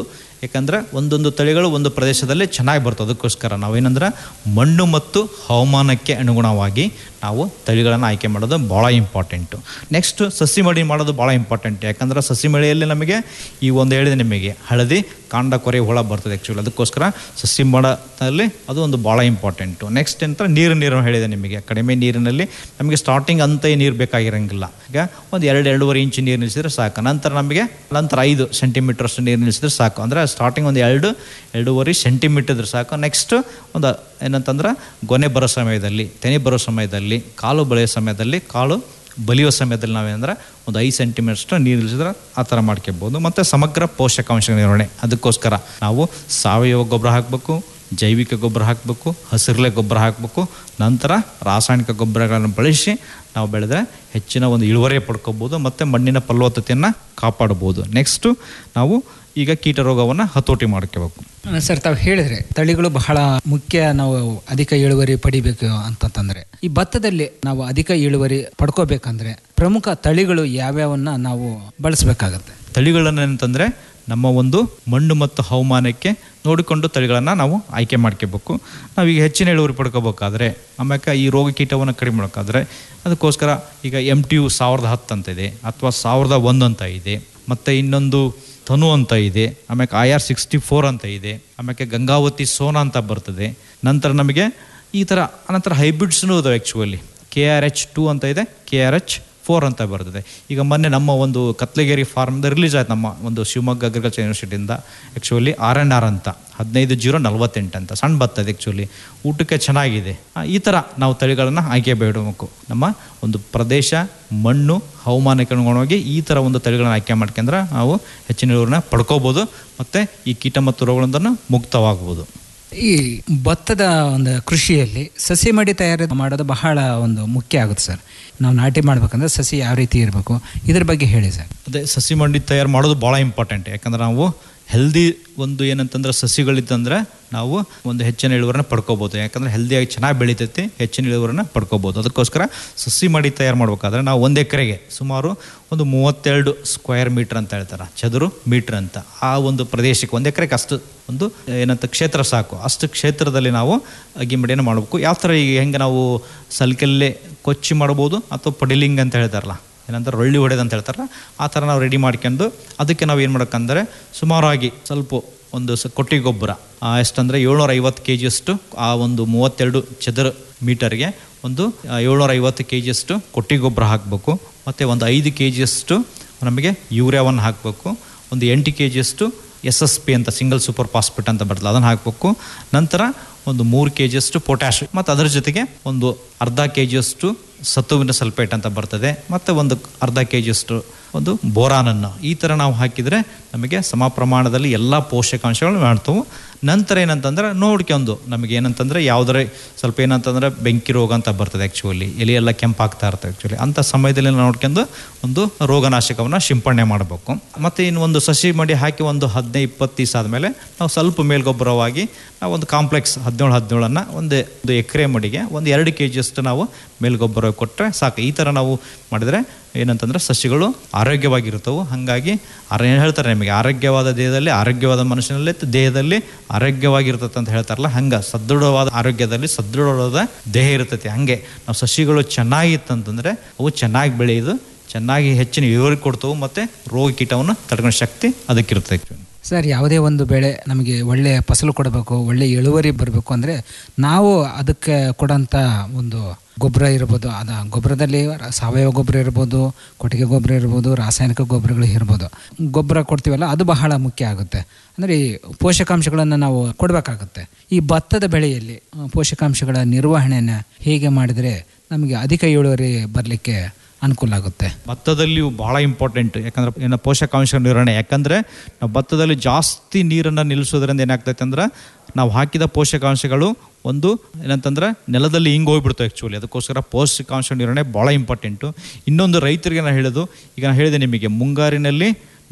ಯಾಕಂದ್ರೆ ಒಂದೊಂದು ತಳಿಗಳು ಒಂದು ಪ್ರದೇಶದಲ್ಲಿ ಚೆನ್ನಾಗಿ ಬರ್ತದೆ ಅದಕ್ಕೋಸ್ಕರ ನಾವೇನಂದ್ರೆ ಮಣ್ಣು ಮತ್ತು ಹವಾಮಾನಕ್ಕೆ ಅನುಗುಣವಾಗಿ ನಾವು ತಳಿಗಳನ್ನು ಆಯ್ಕೆ ಮಾಡೋದು ಭಾಳ ಇಂಪಾರ್ಟೆಂಟು ನೆಕ್ಸ್ಟ್ ಸಸಿ ಮಡಿ ಮಾಡೋದು ಭಾಳ ಇಂಪಾರ್ಟೆಂಟ್ ಯಾಕಂದ್ರೆ ಸಸಿ ಮಳೆಯಲ್ಲಿ ನಮಗೆ ಈ ಒಂದು ಹೇಳಿದೆ ನಿಮಗೆ ಹಳದಿ ಕಾಂಡ ಕೊರೆ ಹುಳ ಬರ್ತದೆ ಆ್ಯಕ್ಚುಲಿ ಅದಕ್ಕೋಸ್ಕರ ಸಸಿ ಮಾಡೋದಲ್ಲಿ ಅದು ಒಂದು ಭಾಳ ಇಂಪಾರ್ಟೆಂಟು ನೆಕ್ಸ್ಟ್ ಅಂತ ನೀರು ನೀರು ಹೇಳಿದೆ ನಿಮಗೆ ಕಡಿಮೆ ನೀರಿನಲ್ಲಿ ನಮಗೆ ಸ್ಟಾರ್ಟಿಂಗ್ ಅಂತ ನೀರು ಬೇಕಾಗಿರಂಗಿಲ್ಲ ಈಗ ಒಂದು ಎರಡು ಎರಡೂವರೆ ಇಂಚು ನೀರು ನಿಲ್ಲಿಸಿದ್ರೆ ಸಾಕು ನಂತರ ನಮಗೆ ನಂತರ ಐದು ಸೆಂಟಿಮೀಟರ್ ಅಷ್ಟು ನೀರು ನಿಲ್ಲಿಸಿದ್ರೆ ಸಾಕು ಅಂದರೆ ಸ್ಟಾರ್ಟಿಂಗ್ ಒಂದು ಎರಡು ಎರಡೂವರೆ ಸೆಂಟಿಮೀಟರ್ ಇದ್ರೆ ಸಾಕು ನೆಕ್ಸ್ಟ್ ಒಂದು ಏನಂತಂದ್ರೆ ಗೊನೆ ಬರೋ ಸಮಯದಲ್ಲಿ ತೆನೆ ಬರೋ ಸಮಯದಲ್ಲಿ ಕಾಲು ಬೆಳೆಯೋ ಸಮಯದಲ್ಲಿ ಕಾಳು ಬಲಿಯೋ ಸಮಯದಲ್ಲಿ ನಾವೇನಂದ್ರೆ ಒಂದು ಐದು ಸೆಂಟಿಮೀಟರ್ಷ್ಟು ನೀರು ನಿಲ್ಲಿಸಿದ್ರೆ ಆ ಥರ ಮಾಡ್ಕೊಬೋದು ಮತ್ತು ಸಮಗ್ರ ಪೋಷಕಾಂಶ ನಿರ್ವಹಣೆ ಅದಕ್ಕೋಸ್ಕರ ನಾವು ಸಾವಯವ ಗೊಬ್ಬರ ಹಾಕಬೇಕು ಜೈವಿಕ ಗೊಬ್ಬರ ಹಾಕಬೇಕು ಹಸಿರಲೆ ಗೊಬ್ಬರ ಹಾಕಬೇಕು ನಂತರ ರಾಸಾಯನಿಕ ಗೊಬ್ಬರಗಳನ್ನು ಬಳಸಿ ನಾವು ಬೆಳೆದ್ರೆ ಹೆಚ್ಚಿನ ಒಂದು ಇಳುವರಿ ಪಡ್ಕೋಬೋದು ಮತ್ತು ಮಣ್ಣಿನ ಫಲವತ್ತತೆಯನ್ನು ಕಾಪಾಡ್ಬೋದು ನೆಕ್ಸ್ಟು ನಾವು ಈಗ ಕೀಟ ರೋಗವನ್ನು ಹತೋಟಿ ಮಾಡ್ಕೋಬೇಕು ಸರ್ ತಾವು ಹೇಳಿದ್ರೆ ತಳಿಗಳು ಬಹಳ ಮುಖ್ಯ ನಾವು ಅಧಿಕ ಇಳುವರಿ ಪಡಿಬೇಕು ಅಂತಂತಂದ್ರೆ ಈ ಭತ್ತದಲ್ಲಿ ನಾವು ಅಧಿಕ ಇಳುವರಿ ಪಡ್ಕೋಬೇಕಂದ್ರೆ ಪ್ರಮುಖ ತಳಿಗಳು ಯಾವ್ಯಾವನ್ನ ನಾವು ಬಳಸಬೇಕಾಗತ್ತೆ ತಳಿಗಳನ್ನು ಅಂತಂದರೆ ನಮ್ಮ ಒಂದು ಮಣ್ಣು ಮತ್ತು ಹವಾಮಾನಕ್ಕೆ ನೋಡಿಕೊಂಡು ತಳಿಗಳನ್ನು ನಾವು ಆಯ್ಕೆ ಮಾಡ್ಕೋಬೇಕು ನಾವೀಗ ಹೆಚ್ಚಿನ ಇಳುವರಿ ಪಡ್ಕೋಬೇಕಾದ್ರೆ ಆಮ್ಯಾಕೆ ಈ ರೋಗ ಕೀಟವನ್ನು ಕಡಿಮೆ ಮಾಡೋಕ್ಕಾದ್ರೆ ಅದಕ್ಕೋಸ್ಕರ ಈಗ ಎಮ್ ಟಿ ಯು ಸಾವಿರದ ಹತ್ತು ಅಂತ ಇದೆ ಅಥವಾ ಸಾವಿರದ ಒಂದು ಅಂತ ಇದೆ ಮತ್ತು ಇನ್ನೊಂದು ತನು ಅಂತ ಇದೆ ಆಮ್ಯಾಕೆ ಐ ಆರ್ ಸಿಕ್ಸ್ಟಿ ಫೋರ್ ಅಂತ ಇದೆ ಆಮ್ಯಾಕೆ ಗಂಗಾವತಿ ಸೋನಾ ಅಂತ ಬರ್ತದೆ ನಂತರ ನಮಗೆ ಈ ಥರ ಅನಂತರ ಹೈಬ್ರಿಡ್ಸ್ನೂ ಇದಾವೆ actually K R H two ಅಂತ ಇದೆ ಕೆ ಆರ್ ಎಚ್ ಫೋರ್ ಅಂತ ಬರ್ತದೆ ಈಗ ಮೊನ್ನೆ ನಮ್ಮ ಒಂದು ಕತ್ಲಗೇರಿ ಫಾರ್ಮ್ದ ರಿಲೀಸ್ ಆಯ್ತು ನಮ್ಮ ಒಂದು ಶಿವಮೊಗ್ಗ ಅಗ್ರಿಕಲ್ಚರ್ ಯೂನಿವರ್ಸಿಟಿಯಿಂದ ಆ್ಯಕ್ಚುಲಿ ಆರ್ ಎನ್ ಆರ್ ಅಂತ ಹದಿನೈದು ಜೀರೋ ನಲ್ವತ್ತೆಂಟು ಅಂತ ಸಣ್ಣ ಬರ್ತದೆ ಆ್ಯಕ್ಚುಲಿ ಊಟಕ್ಕೆ ಚೆನ್ನಾಗಿದೆ ಆ, ಈ ಥರ ನಾವು ತಳಿಗಳನ್ನು ಆಯ್ಕೆ ಬೇಡಬೇಕು ನಮ್ಮ ಒಂದು ಪ್ರದೇಶ ಮಣ್ಣು ಹವಾಮಾನಕ್ಕೆ ಅನುಗುಣವಾಗಿ ಈ ಥರ ಒಂದು ತಳಿಗಳನ್ನು ಆಯ್ಕೆ ಮಾಡ್ಕೊಂಡ್ರೆ ನಾವು ಹೆಚ್ಚಿನ ಇಳುವರಿನ ಪಡ್ಕೋಬೋದು ಮತ್ತು ಈ ಕೀಟ ಮತ್ತು ರೋಗಗಳಿಂದ ಮುಕ್ತವಾಗ್ಬೋದು ಈ ಭತ್ತದ ಒಂದು ಕೃಷಿಯಲ್ಲಿ ಸಸಿ ಮಡಿ ತಯಾರಿ ಮಾಡೋದು ಬಹಳ ಒಂದು ಮುಖ್ಯ ಆಗುತ್ತೆ ಸರ್ ನಾವು ನಾಟಿ ಮಾಡ್ಬೇಕಂದ್ರೆ ಸಸಿ ಯಾವ ರೀತಿ ಇರಬೇಕು ಇದ್ರ ಬಗ್ಗೆ ಹೇಳಿ ಸರ್ ಅದೇ ಸಸಿ ಮಂಡಿ ತಯಾರು ಮಾಡೋದು ಭಾಳ ಇಂಪಾರ್ಟೆಂಟ್ ಯಾಕಂದ್ರೆ ನಾವು ಹೆಲ್ದಿ ಒಂದು ಏನಂತಂದ್ರೆ ಸಸಿಗಳಿತ್ತಂದ್ರೆ ನಾವು ಒಂದು ಹೆಚ್ಚಿನ ಇಳುವರಿನ ಪಡ್ಕೋಬೋದು ಯಾಕಂದ್ರೆ ಹೆಲ್ದಿಯಾಗಿ ಚೆನ್ನಾಗಿ ಬೆಳಿತೈತಿ ಹೆಚ್ಚಿನ ಇಳುವರಿನ ಪಡ್ಕೋಬೋದು ಅದಕ್ಕೋಸ್ಕರ ಸಸಿ ಮಾಡಿ ತಯಾರು ಮಾಡ್ಬೇಕಾದ್ರೆ ನಾವು ಒಂದು ಎಕರೆಗೆ ಸುಮಾರು ಒಂದು ಮೂವತ್ತೆರಡು ಸ್ಕ್ವೇರ್ ಮೀಟರ್ ಅಂತ ಹೇಳ್ತಾರೆ ಚದುರು ಮೀಟರ್ ಅಂತ ಆ ಒಂದು ಪ್ರದೇಶಕ್ಕೆ ಒಂದು ಎಕರೆಗೆ ಅಷ್ಟು ಒಂದು ಏನಂತ ಕ್ಷೇತ್ರ ಸಾಕು ಅಷ್ಟು ಕ್ಷೇತ್ರದಲ್ಲಿ ನಾವು ಅಗಿ ಮಡಿಯನ್ನು ಮಾಡಬೇಕು ಯಾವ ಥರ ಈಗ ಹೆಂಗೆ ನಾವು ಸಲ್ಕಲ್ಲೇ ಕೊಚ್ಚಿ ಮಾಡ್ಬೋದು ಅಥವಾ ಪಡಿಲಿಂಗ್ ಅಂತ ಹೇಳ್ತಾರಲ್ಲ ಏನಂತಾರೆ ರೊಳ್ಳಿ ಹೊಡೆದು ಅಂತ ಹೇಳ್ತಾರಲ್ಲ ಆ ಥರ ನಾವು ರೆಡಿ ಮಾಡ್ಕೊಂಡು ಅದಕ್ಕೆ ನಾವು ಏನು ಮಾಡೋಕ್ಕಂದ್ರೆ ಸುಮಾರಾಗಿ ಸ್ವಲ್ಪ ಒಂದು ಸ ಕೊಟ್ಟಿಗೆ ಗೊಬ್ಬರ ಆ, ಎಷ್ಟಂದರೆ ಏಳ್ನೂರ ಐವತ್ತು ಕೆ ಜಿಯಷ್ಟು ಆ ಒಂದು ಮೂವತ್ತೆರಡು ಚದರ ಮೀಟರ್ಗೆ ಒಂದು ಆ, ಏಳ್ನೂರ ಐವತ್ತು ಕೆ ಜಿಯಷ್ಟು ಕೊಟ್ಟಿಗೆ ಗೊಬ್ಬರ ಹಾಕಬೇಕು ಮತ್ತು ಒಂದು ಐದು ಕೆ ಜಿಯಷ್ಟು ನಮಗೆ ಯೂರಿಯಾವನ್ನು ಹಾಕಬೇಕು ಒಂದು ಎಂಟು ಕೆ ಜಿಯಷ್ಟು ಎಸ್ ಎಸ್ ಪಿ ಅಂತ ಸಿಂಗಲ್ ಸೂಪರ್ ಫಾಸ್ಫೇಟ್ ಅಂತ ಬರ್ತದೆ ಅದನ್ನು ಹಾಕಬೇಕು ನಂತರ ಒಂದು ಮೂರು ಕೆ ಜಿಯಷ್ಟು ಪೊಟ್ಯಾಶ್ ಮತ್ತು ಅದರ ಜೊತೆಗೆ ಒಂದು ಅರ್ಧ ಕೆ ಜಿಯಷ್ಟು ಸತುವಿನ ಸಲ್ಫೇಟ್ ಅಂತ ಬರ್ತದೆ ಮತ್ತು ಒಂದು ಅರ್ಧ ಕೆ ಜಿಯಷ್ಟು ಒಂದು ಬೋರಾನನ್ನು ಈ ಥರ ನಾವು ಹಾಕಿದರೆ ನಮಗೆ ಸಮ ಪ್ರಮಾಣದಲ್ಲಿ ಎಲ್ಲ ಪೋಷಕಾಂಶಗಳು ಮಾಡ್ತವೆ ನಂತರ ಏನಂತಂದ್ರೆ ನೋಡ್ಕೊಂಡು ನಮಗೆ ಏನಂತಂದ್ರೆ ಯಾವುದರ ಸ್ವಲ್ಪ ಏನಂತಂದ್ರೆ ಬೆಂಕಿ ರೋಗ ಅಂತ ಬರ್ತದೆ ಆ್ಯಕ್ಚುಲಿ ಎಲೆ ಎಲ್ಲ ಕೆಂಪಾಗ್ತಾ ಇರ್ತದೆ ಆ್ಯಕ್ಚುಲಿ ಅಂಥ ಸಮಯದಲ್ಲಿ ನಾವು ನೋಡ್ಕೊಂಡು ಒಂದು ರೋಗನಾಶಕವನ್ನು ಸಿಂಪಡಣೆ ಮಾಡಬೇಕು ಮತ್ತು ಇನ್ನು ಒಂದು ಸಸಿ ಮಡಿ ಹಾಕಿ ಒಂದು ಹದಿನೈದು ಇಪ್ಪತ್ತು ದಿವಸ ಆದಮೇಲೆ ನಾವು ಸ್ವಲ್ಪ ಮೇಲ್ಗೊಬ್ಬರವಾಗಿ ನಾವು ಒಂದು ಕಾಂಪ್ಲೆಕ್ಸ್ ಹದಿನೇಳು ಹದಿನೇಳನ್ನು ಒಂದು ಒಂದು ಎಕರೆ ಮಡಿಗೆ ಒಂದು ಎರಡು ಕೆ ಜಿಯಷ್ಟು ನಾವು ಮೇಲ್ಗೊಬ್ಬರ ಕೊಟ್ಟರೆ ಸಾಕು ಈ ಥರ ನಾವು ಮಾಡಿದರೆ ಏನಂತಂದ್ರೆ ಸಸ್ಯಗಳು ಆರೋಗ್ಯವಾಗಿರ್ತವೆ ಹಾಗಾಗಿ ಆರ- ಏನ್ ಹೇಳ್ತಾರೆ ನಿಮಗೆ ಆರೋಗ್ಯವಾದ ದೇಹದಲ್ಲಿ ಆರೋಗ್ಯವಾದ ಮನುಷ್ಯನಲ್ಲಿ ದೇಹದಲ್ಲಿ ಆರೋಗ್ಯವಾಗಿರ್ತದೆ ಅಂತ ಹೇಳ್ತಾರಲ್ಲ ಹಂಗೆ ಸದೃಢವಾದ ಆರೋಗ್ಯದಲ್ಲಿ ಸದೃಢವಾದ ದೇಹ ಇರ್ತೈತಿ ಹಂಗೆ ನಾವು ಸಸ್ಯಗಳು ಚೆನ್ನಾಗಿತ್ತಂತಂದ್ರೆ ಅವು ಚೆನ್ನಾಗಿ ಬೆಳೆಯೋದು ಚೆನ್ನಾಗಿ ಹೆಚ್ಚಿನ ಇಳುವರಿ ಕೊಡ್ತವೆ ಮತ್ತು ರೋಗ ಕೀಟವನ್ನು ತಡ್ಕೊಳ್ಳೋ ಶಕ್ತಿ ಅದಕ್ಕಿರ್ತೈತಿ ಸರ್ ಯಾವುದೇ ಒಂದು ಬೆಳೆ ನಮಗೆ ಒಳ್ಳೆ ಫಸಲು ಕೊಡಬೇಕು ಒಳ್ಳೆ ಇಳುವರಿ ಬರಬೇಕು ಅಂದರೆ ನಾವು ಅದಕ್ಕೆ ಕೊಡೋಂಥ ಒಂದು ಗೊಬ್ಬರ ಇರ್ಬೋದು ಅದ ಗೊಬ್ಬರದಲ್ಲಿ ಸಾವಯವ ಗೊಬ್ಬರ ಇರ್ಬೋದು ಕೊಟ್ಟಿಗೆ ಗೊಬ್ಬರ ಇರ್ಬೋದು ರಾಸಾಯನಿಕ ಗೊಬ್ಬರಗಳು ಇರ್ಬೋದು ಗೊಬ್ಬರ ಕೊಡ್ತೀವಲ್ಲ ಅದು ಬಹಳ ಮುಖ್ಯ ಆಗುತ್ತೆ ಅಂದರೆ ಈ ಪೋಷಕಾಂಶಗಳನ್ನು ನಾವು ಕೊಡಬೇಕಾಗುತ್ತೆ ಈ ಭತ್ತದ ಬೆಳೆಯಲ್ಲಿ ಆ, ಪೋಷಕಾಂಶಗಳ ನಿರ್ವಹಣೆಯನ್ನು ಹೇಗೆ ಮಾಡಿದರೆ ನಮಗೆ ಅಧಿಕ ಇಳುವರಿ ಬರಲಿಕ್ಕೆ ಅನುಕೂಲ ಆಗುತ್ತೆ ಭತ್ತದಲ್ಲಿಯೂ ಭಾಳ ಇಂಪಾರ್ಟೆಂಟ್ ಯಾಕಂದ್ರೆ ಏನು ಪೋಷಕಾಂಶ ನಿರ್ವಹಣೆ ಯಾಕಂದರೆ ನಾವು ಭತ್ತದಲ್ಲಿ ಜಾಸ್ತಿ ನೀರನ್ನು ನಿಲ್ಲಿಸೋದ್ರಿಂದ ಏನಾಗ್ತೈತೆ ಅಂದ್ರೆ ನಾವು ಹಾಕಿದ ಪೋಷಕಾಂಶಗಳು ಒಂದು ಏನಂತಂದ್ರೆ ನೆಲದಲ್ಲಿ ಹಿಂಗೆ ಹೋಗ್ಬಿಡ್ತು ಆ್ಯಕ್ಚುಲಿ ಅದಕ್ಕೋಸ್ಕರ ಪೋಷಕಾಂಶ ನಿರ್ವಹಣೆ ಭಾಳ ಇಂಪಾರ್ಟೆಂಟು ಇನ್ನೊಂದು ರೈತರಿಗೆ ನಾನು ಹೇಳೋದು ಈಗ ನಾನು ಹೇಳಿದೆ ನಿಮಗೆ ಮುಂಗಾರಿನಲ್ಲಿ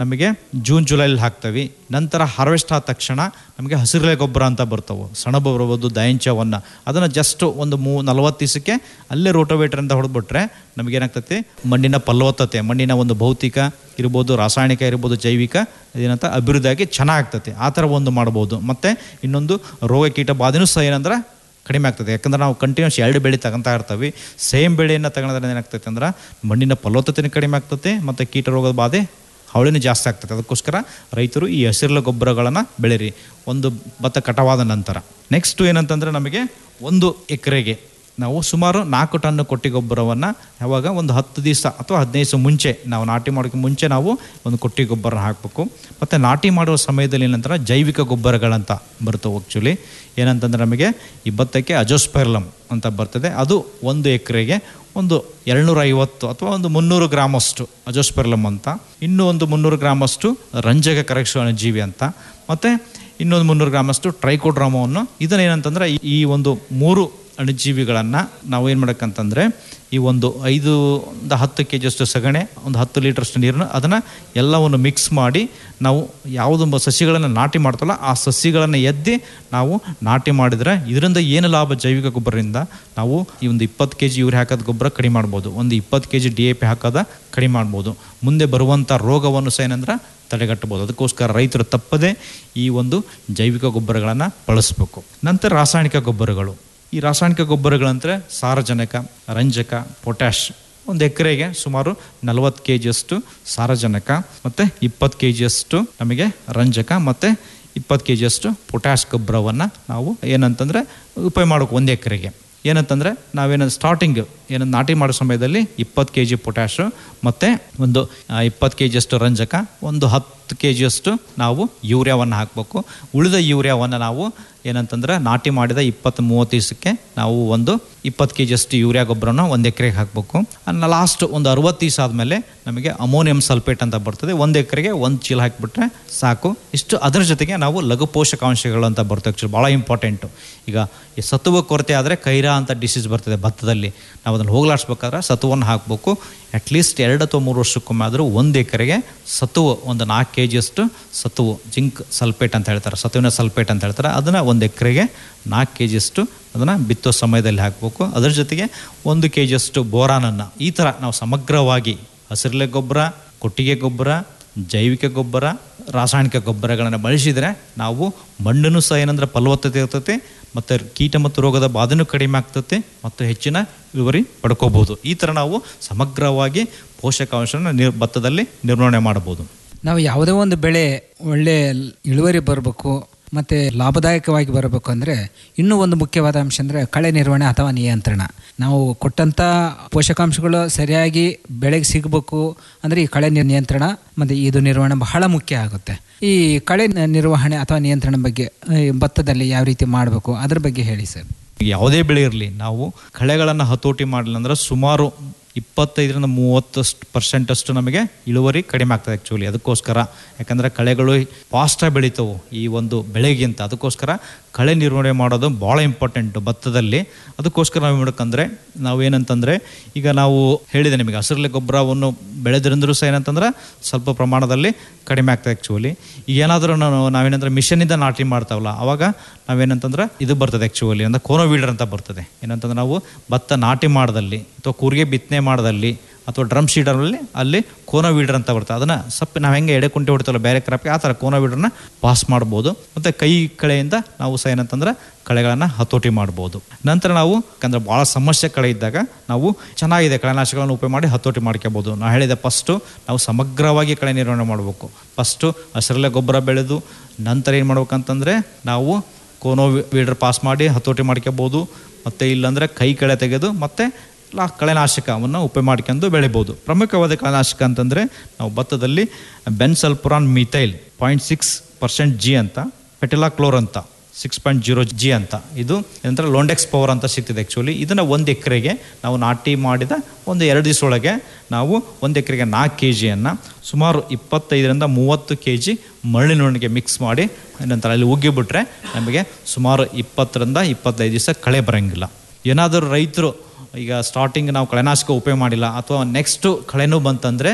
ನಮಗೆ ಜೂನ್ ಜುಲೈಲಿ ಹಾಕ್ತೀವಿ ನಂತರ ಹಾರ್ವೆಸ್ಟ್ ಆದ ತಕ್ಷಣ ನಮಗೆ ಹಸಿರೆಲೆ ಗೊಬ್ಬರ ಅಂತ ಬರ್ತವೆ ಸೆಣಬು ಬರ್ಬೋದು ದಯಂಚವನ್ನು ಅದನ್ನು ಜಸ್ಟ್ ಒಂದು ಮೂ ನಲವತ್ತು ದಿವಸಕ್ಕೆ ಅಲ್ಲೇ ರೋಟೋವೇಟರ್ ಅಂತ ಹೊಡೆದ್ಬಿಟ್ರೆ ನಮಗೇನಾಗ್ತೈತಿ ಮಣ್ಣಿನ ಫಲವತ್ತತೆ ಮಣ್ಣಿನ ಒಂದು ಭೌತಿಕ ಇರ್ಬೋದು ರಾಸಾಯನಿಕ ಇರ್ಬೋದು ಜೈವಿಕ ಏನಂತ ಅಭಿವೃದ್ಧಿಯಾಗಿ ಚೆನ್ನಾಗ್ತೈತಿ ಆ ಥರ ಒಂದು ಮಾಡ್ಬೋದು ಮತ್ತು ಇನ್ನೊಂದು ರೋಗ ಕೀಟ ಬಾಧೆನೂ ಸಹ ಏನಂದ್ರೆ ಕಡಿಮೆ ಆಗ್ತದೆ ಯಾಕಂದ್ರೆ ನಾವು ಕಂಟಿನ್ಯೂಸ್ ಎರಡು ಬೆಳೆ ತಗೊಂತಾ ಇರ್ತೀವಿ ಸೇಮ್ ಬೆಳೆಯನ್ನು ತಗೊಳೋದ್ರಿಂದ ಏನಾಗ್ತೈತೆ ಅಂದ್ರೆ ಮಣ್ಣಿನ ಫಲವತ್ತತೆನೂ ಕಡಿಮೆ ಆಗ್ತದೆ ಮತ್ತು ಕೀಟ ರೋಗದ ಬಾಧೆ ಹಾವಳಿನೂ ಜಾಸ್ತಿ ಆಗ್ತದೆ ಅದಕ್ಕೋಸ್ಕರ ರೈತರು ಈ ಹಸಿರೆಲೆ ಗೊಬ್ಬರಗಳನ್ನು ಬೆಳೀರಿ ಒಂದು ಭತ್ತ ಕಟಾವಾದ ನಂತರ ನೆಕ್ಸ್ಟು ಏನಂತಂದರೆ ನಮಗೆ ಒಂದು ಎಕರೆಗೆ ನಾವು ಸುಮಾರು ನಾಲ್ಕು ಟನ್ ಕೊಟ್ಟಿ ಗೊಬ್ಬರವನ್ನು ಯಾವಾಗ ಒಂದು ಹತ್ತು ದಿವಸ ಅಥವಾ ಹದಿನೈದು ದಿವಸ ಮುಂಚೆ ನಾವು ನಾಟಿ ಮಾಡೋಕ್ಕೆ ಮುಂಚೆ ನಾವು ಒಂದು ಕೊಟ್ಟಿ ಗೊಬ್ಬರ ಹಾಕಬೇಕು ಮತ್ತು ನಾಟಿ ಮಾಡುವ ಸಮಯದಲ್ಲಿ ಏನಂತಾರೆ ಜೈವಿಕ ಗೊಬ್ಬರಗಳಂತ ಬರ್ತವೆ ಆ್ಯಕ್ಚುಲಿ ಏನಂತಂದ್ರೆ ನಮಗೆ ಈ ಭತ್ತಕ್ಕೆ ಅಜೋಸ್ಪೈರ್ಲಮ್ ಅಂತ ಬರ್ತದೆ ಅದು ಒಂದು ಎಕರೆಗೆ ಒಂದು ಎರಡುನೂರ ಐವತ್ತು ಅಥವಾ ಒಂದು ಮುನ್ನೂರು ಗ್ರಾಮಷ್ಟು ಅಜೋಸ್ಪೆರ್ಲಮ್ ಅಂತ ಇನ್ನೂ ಒಂದು ಮುನ್ನೂರು ಗ್ರಾಮಷ್ಟು ರಂಜಕ ಕರಗಿಸುವ ಜೀವಿ ಅಂತ ಮತ್ತು ಇನ್ನೊಂದು ಮುನ್ನೂರು ಗ್ರಾಮಷ್ಟು ಟ್ರೈಕೋಡ್ರಾಮವನ್ನು ಇದನ್ನೇನಂತಂದ್ರೆ ಈ- ಈ ಒಂದು ಮೂರು ಅಣುಜೀವಿಗಳನ್ನು ನಾವು ಏನು ಮಾಡಬೇಕಂತಂದರೆ ಈ ಒಂದು ಐದು ಒಂದು ಹತ್ತು ಕೆ ಜಿಯಷ್ಟು ಸಗಣಿ ಒಂದು ಹತ್ತು ಲೀಟ್ರಷ್ಟು ನೀರನ್ನು ಅದನ್ನು ಎಲ್ಲವನ್ನು ಮಿಕ್ಸ್ ಮಾಡಿ ನಾವು ಯಾವುದೊಂದು ಸಸಿಗಳನ್ನು ನಾಟಿ ಮಾಡ್ತಲ್ಲ ಆ ಸಸಿಗಳನ್ನು ಎದ್ದಿ ನಾವು ನಾಟಿ ಮಾಡಿದರೆ ಇದರಿಂದ ಏನು ಲಾಭ ಜೈವಿಕ ಗೊಬ್ಬರದಿಂದ ನಾವು ಈ ಒಂದು ಇಪ್ಪತ್ತು ಕೆ ಜಿ ಯೂರಿ ಹಾಕೋದು ಗೊಬ್ಬರ ಕಡಿಮೆ ಮಾಡ್ಬೋದು ಒಂದು ಇಪ್ಪತ್ತು K G D A P ಹಾಕೋದ ಕಡಿಮೆ ಮಾಡ್ಬೋದು ಮುಂದೆ ಬರುವಂಥ ರೋಗವನ್ನು ಸಹ ಏನಂದ್ರೆ ತಡೆಗಟ್ಟಬೋದು ಅದಕ್ಕೋಸ್ಕರ ರೈತರು ತಪ್ಪದೆ ಈ ಒಂದು ಜೈವಿಕ ಗೊಬ್ಬರಗಳನ್ನು ಬಳಸಬೇಕು ನಂತರ ರಾಸಾಯನಿಕ ಗೊಬ್ಬರಗಳು ಈ ರಾಸಾಯನಿಕ ಗೊಬ್ಬರಗಳಂದರೆ ಸಾರಜನಕ ರಂಜಕ ಪೊಟ್ಯಾಶ್ ಒಂದು ಎಕರೆಗೆ ಸುಮಾರು ನಲವತ್ತು ಕೆ ಜಿಯಷ್ಟು ಸಾರಜನಕ ಮತ್ತು ಇಪ್ಪತ್ತು ಕೆ ಜಿಯಷ್ಟು ನಮಗೆ ರಂಜಕ ಮತ್ತು ಇಪ್ಪತ್ತು ಕೆ ಜಿಯಷ್ಟು ಪೊಟ್ಯಾಶ್ ಗೊಬ್ಬರವನ್ನು ನಾವು ಏನಂತಂದರೆ ಉಪಯೋಗ ಮಾಡೋಕೆ ಒಂದು ಎಕರೆಗೆ ಏನಂತಂದರೆ ನಾವೇನು ಸ್ಟಾರ್ಟಿಂಗ್ ಏನು ನಾಟಿ ಮಾಡೋ ಸಮಯದಲ್ಲಿ ಇಪ್ಪತ್ತು ಕೆ ಜಿ ಪೊಟ್ಯಾಶು ಮತ್ತು ಒಂದು ಇಪ್ಪತ್ತು ಕೆ ಜಿಯಷ್ಟು ರಂಜಕ ಒಂದು ಹತ್ತು ಕೆ ಜಿಯಷ್ಟು ನಾವು ಯೂರಿಯಾವನ್ನು ಹಾಕಬೇಕು ಉಳಿದ ಯೂರಿಯಾವನ್ನು ನಾವು ಏನಂತಂದ್ರೆ ನಾಟಿ ಮಾಡಿದ ಇಪ್ಪತ್ತು ಮೂವತ್ತು ದಿವಸಕ್ಕೆ ನಾವು ಒಂದು ಇಪ್ಪತ್ತು ಕೆ ಜಿಯಷ್ಟು ಯೂರಿಯಾ ಗೊಬ್ಬರನ ಒಂದು ಎಕರೆಗೆ ಹಾಕಬೇಕು ಅನ್ನ ಲಾಸ್ಟ್ ಒಂದು ಅರವತ್ತು ದಿವಸ ಆದಮೇಲೆ ನಮಗೆ ಅಮೋನಿಯಂ ಸಲ್ಫೇಟ್ ಅಂತ ಬರ್ತದೆ ಒಂದು ಎಕರೆಗೆ ಒಂದು ಚೀಲ ಹಾಕಿಬಿಟ್ರೆ ಸಾಕು ಇಷ್ಟು ಅದರ ಜೊತೆಗೆ ನಾವು ಲಘು ಪೋಷಕಾಂಶಗಳು ಅಂತ ಬರ್ತವೆ ಆ್ಯಕ್ಚುಲಿ ಭಾಳ ಇಂಪಾರ್ಟೆಂಟು ಈಗ ಈ ಸತ್ವ ಕೊರತೆ ಆದರೆ ಕೈರಾ ಅಂತ ಡಿಸೀಸ್ ಬರ್ತದೆ ಭತ್ತದಲ್ಲಿ ನಾವು ಅದನ್ನು ಹೋಗ್ಲಾಡಿಸ್ಬೇಕಾದ್ರೆ ಸತ್ವವನ್ನು ಹಾಕಬೇಕು ಅಟ್ಲೀಸ್ಟ್ ಎರಡು ಅಥವಾ ಮೂರು ವರ್ಷಕ್ಕೊಮ್ಮೆ ಆದರೂ ಒಂದು ಎಕರೆಗೆ ಸತ್ವ ಒಂದು ನಾಲ್ಕು ಕೆ ಜಿಯಷ್ಟು ಸತ್ವ ಜಿಂಕ್ ಸಲ್ಫೇಟ್ ಅಂತ ಹೇಳ್ತಾರೆ ಸತ್ವಿನ ಸಲ್ಫೇಟ್ ಅಂತ ಹೇಳ್ತಾರೆ ಅದನ್ನು ಒಂದು ಎಕರೆಗೆ ನಾಲ್ಕು ಕೆ ಜಿಯಷ್ಟು ಅದನ್ನು ಬಿತ್ತೋ ಸಮಯದಲ್ಲಿ ಹಾಕಬೇಕು ಅದರ ಜೊತೆಗೆ ಒಂದು ಕೆ ಜಿಯಷ್ಟು ಬೋರಾನನ್ನು ಈ ಥರ ನಾವು ಸಮಗ್ರವಾಗಿ ಹಸಿರೆಲೆ ಗೊಬ್ಬರ ಕೊಟ್ಟಿಗೆ ಗೊಬ್ಬರ ಜೈವಿಕ ಗೊಬ್ಬರ ರಾಸಾಯನಿಕ ಗೊಬ್ಬರಗಳನ್ನು ಬಳಸಿದರೆ ನಾವು ಮಣ್ಣನ್ನು ಸಹ ಏನಂದ್ರೆ ಫಲವತ್ತತೆ ಇರ್ತೈತೆ ಮತ್ತು ಕೀಟ ಮತ್ತು ರೋಗದ ಬಾಧೆನೂ ಕಡಿಮೆ ಆಗ್ತೈತೆ ಮತ್ತು ಹೆಚ್ಚಿನ ಇಳುವರಿ ಪಡ್ಕೋಬಹುದು ಈ ಥರ ನಾವು ಸಮಗ್ರವಾಗಿ ಪೋಷಕಾಂಶನ ನಿರ್ ಭತ್ತದಲ್ಲಿ ನಿರ್ವಹಣೆ ಮಾಡಬಹುದು ನಾವು ಯಾವುದೇ ಒಂದು ಬೆಳೆ ಒಳ್ಳೆ ಇಳುವರಿ ಬರಬೇಕು ಮತ್ತು ಲಾಭದಾಯಕವಾಗಿ ಬರಬೇಕು ಅಂದರೆ ಇನ್ನೂ ಒಂದು ಮುಖ್ಯವಾದ ಅಂಶ ಅಂದರೆ ಕಳೆ ನಿರ್ವಹಣೆ ಅಥವಾ ನಿಯಂತ್ರಣ ನಾವು ಕೊಟ್ಟಂಥ ಪೋಷಕಾಂಶಗಳು ಸರಿಯಾಗಿ ಬೆಳೆಗೆ ಸಿಗಬೇಕು ಅಂದರೆ ಈ ಕಳೆ ನಿರ್- ನಿಯಂತ್ರಣ ಮತ್ತು ಇದು ನಿರ್ವಹಣೆ ಬಹಳ ಮುಖ್ಯ ಆಗುತ್ತೆ ಈ ಕಳೆ ನ- ನಿರ್ವಹಣೆ ಅಥವಾ ನಿಯಂತ್ರಣ ಬಗ್ಗೆ ಈ ಭತ್ತದಲ್ಲಿ ಯಾವ ರೀತಿ ಮಾಡಬೇಕು ಅದ್ರ ಬಗ್ಗೆ ಹೇಳಿ ಸರ್ ಯಾವುದೇ ಬೆಳೆ ಇರಲಿ ನಾವು ಕಳೆಗಳನ್ನು ಹತೋಟಿ ಮಾಡಲಿಲ್ಲ ಅಂದ್ರೆ ಸುಮಾರು ಇಪ್ಪತ್ತೈದರಿಂದ ಮೂವತ್ತಷ್ಟು ಪರ್ಸೆಂಟಷ್ಟು ನಮಗೆ ಇಳುವರಿ ಕಡಿಮೆ ಆಗ್ತದೆ ಆ್ಯಕ್ಚುಲಿ ಅದಕ್ಕೋಸ್ಕರ ಯಾಕಂದರೆ ಕಳೆಗಳು ಫಾಸ್ಟಾಗಿ ಬೆಳೀತವೆ ಈ ಒಂದು ಬೆಳೆಗಿಂತ ಅದಕ್ಕೋಸ್ಕರ ಕಳೆ ನಿರ್ವಹಣೆ ಮಾಡೋದು ಭಾಳ ಇಂಪಾರ್ಟೆಂಟು ಭತ್ತದಲ್ಲಿ ಅದಕ್ಕೋಸ್ಕರ ನಾವು ಮಾಡಬೇಕಂದ್ರೆ ನಾವೇನಂತಂದರೆ ಈಗ ನಾವು ಹೇಳಿದೆ ನಿಮಗೆ ಹಸಿರಲೆ ಗೊಬ್ಬರವನ್ನು ಬೆಳೆದ್ರಿಂದ್ರೂ ಸಹ ಏನಂತಂದ್ರೆ ಸ್ವಲ್ಪ ಪ್ರಮಾಣದಲ್ಲಿ ಕಡಿಮೆ ಆಗ್ತದೆ ಆ್ಯಕ್ಚುಲಿ ಈಗ ಏನಾದರೂ ನಾವು ನಾವೇನಂದ್ರೆ ಮಿಷನಿಂದ ನಾಟಿ ಮಾಡ್ತಾವಲ್ಲ ಅವಾಗ ನಾವೇನಂತಂದ್ರೆ ಇದು ಬರ್ತದೆ ಆ್ಯಕ್ಚುಲಿ ಅಂದ್ರೆ ಕೋನೋ ವೀಡರ್ ಅಂತ ಬರ್ತದೆ ಏನಂತಂದ್ರೆ ನಾವು ಭತ್ತ ನಾಟಿ ಮಾಡದಲ್ಲಿ ಅಥವಾ ಕೂರಿಗೆ ಬಿತ್ತನೆ ಮಾಡದಲ್ಲಿ ಅಥವಾ ಡ್ರಮ್ ಶೀಡರಲ್ಲಿ ಅಲ್ಲಿ ಕೋನೋ ವೀಡರ್ ಅಂತ ಬರ್ತದೆ ಅದನ್ನು ಸ್ವಲ್ಪ ನಾವು ಹೆಂಗೆ ಎಡೆ ಕುಂಟೆ ಹೊಡಿತಲ್ಲ ಬೇರೆ ಕ್ರಾಪ್ಗೆ ಆ ಥರ ಕೋನೋ ವೀಡರ್ನ ಪಾಸ್ ಮಾಡ್ಬೋದು ಮತ್ತು ಕೈ ಕಳೆಯಿಂದ ನಾವು ಸಹ ಏನಂತಂದ್ರೆ ಕಳೆಗಳನ್ನು ಹತೋಟಿ ಮಾಡ್ಬೋದು ನಂತರ ನಾವು ಯಾಕಂದ್ರೆ ಭಾಳ ಸಮಸ್ಯೆ ಕಳೆ ಇದ್ದಾಗ ನಾವು ಚೆನ್ನಾಗಿದೆ ಕಳೆನಾಶಕಗಳನ್ನು ಉಪಯೋಗ ಮಾಡಿ ಹತೋಟಿ ಮಾಡ್ಕೋಬೋದು ನಾವು ಹೇಳಿದೆ ಫಸ್ಟು ನಾವು ಸಮಗ್ರವಾಗಿ ಕಳೆ ನಿರ್ವಹಣೆ ಮಾಡಬೇಕು ಫಸ್ಟು ಹಸಿರಲೆ ಗೊಬ್ಬರ ಬೆಳೆದು ನಂತರ ಏನು ಮಾಡ್ಬೇಕಂತಂದರೆ ನಾವು ಕೋನೋ ವೀಡರ್ ಪಾಸ್ ಮಾಡಿ ಹತೋಟಿ ಮಾಡ್ಕೋಬೋದು ಮತ್ತು ಇಲ್ಲಾಂದರೆ ಕೈ ಕಳೆ ತೆಗೆದು ಮತ್ತು ಲಾ ಕಳೆನಾಶಕವನ್ನು ಉಪಯೋಗ ಮಾಡ್ಕೊಂಡು ಬೆಳಿಬೋದು ಪ್ರಮುಖವಾದ ಕಳೆನಾಶಕ ಅಂತಂದರೆ ನಾವು ಭತ್ತದಲ್ಲಿ bensulfuron methyl point six percent G ಅಂತ ಪೆಟಿಲಾಕ್ಲೋರ್ ಅಂತ ಸಿಕ್ಸ್ ಪಾಯಿಂಟ್ ಜೀರೋ ಜಿ ಅಂತ ಇದು ಏನಂದ್ರೆ ಲೋಂಡೆಕ್ಸ್ ಪವರ್ ಅಂತ ಸಿಗ್ತದೆ ಆ್ಯಕ್ಚುಲಿ ಇದನ್ನು ಒಂದು ಎಕರೆಗೆ ನಾವು ನಾಟಿ ಮಾಡಿದ ಒಂದು ಎರಡು ದಿವಸ ಒಳಗೆ ನಾವು ಒಂದು ಎಕರೆಗೆ ನಾಲ್ಕು ಕೆ ಜಿಯನ್ನು ಸುಮಾರು ಇಪ್ಪತ್ತೈದರಿಂದ ಮೂವತ್ತು ಕೆ ಜಿ ಮರಳಿನೊಳಗೆ ಮಿಕ್ಸ್ ಮಾಡಿ ನಂತರ ಅಲ್ಲಿ ಉಗ್ಗಿಬಿಟ್ರೆ ನಮಗೆ ಸುಮಾರು ಇಪ್ಪತ್ತರಿಂದ ಇಪ್ಪತ್ತೈದು ದಿವಸ ಕಳೆ ಬರೋಂಗಿಲ್ಲ ಏನಾದರೂ ರೈತರು ಈಗ ಸ್ಟಾರ್ಟಿಂಗ್ ನಾವು ಕಳೆನಾಶಕ ಉಪಯೋಗ ಮಾಡಿಲ್ಲ ಅಥವಾ ನೆಕ್ಸ್ಟು ಕಳೆನೂ ಬಂತಂದರೆ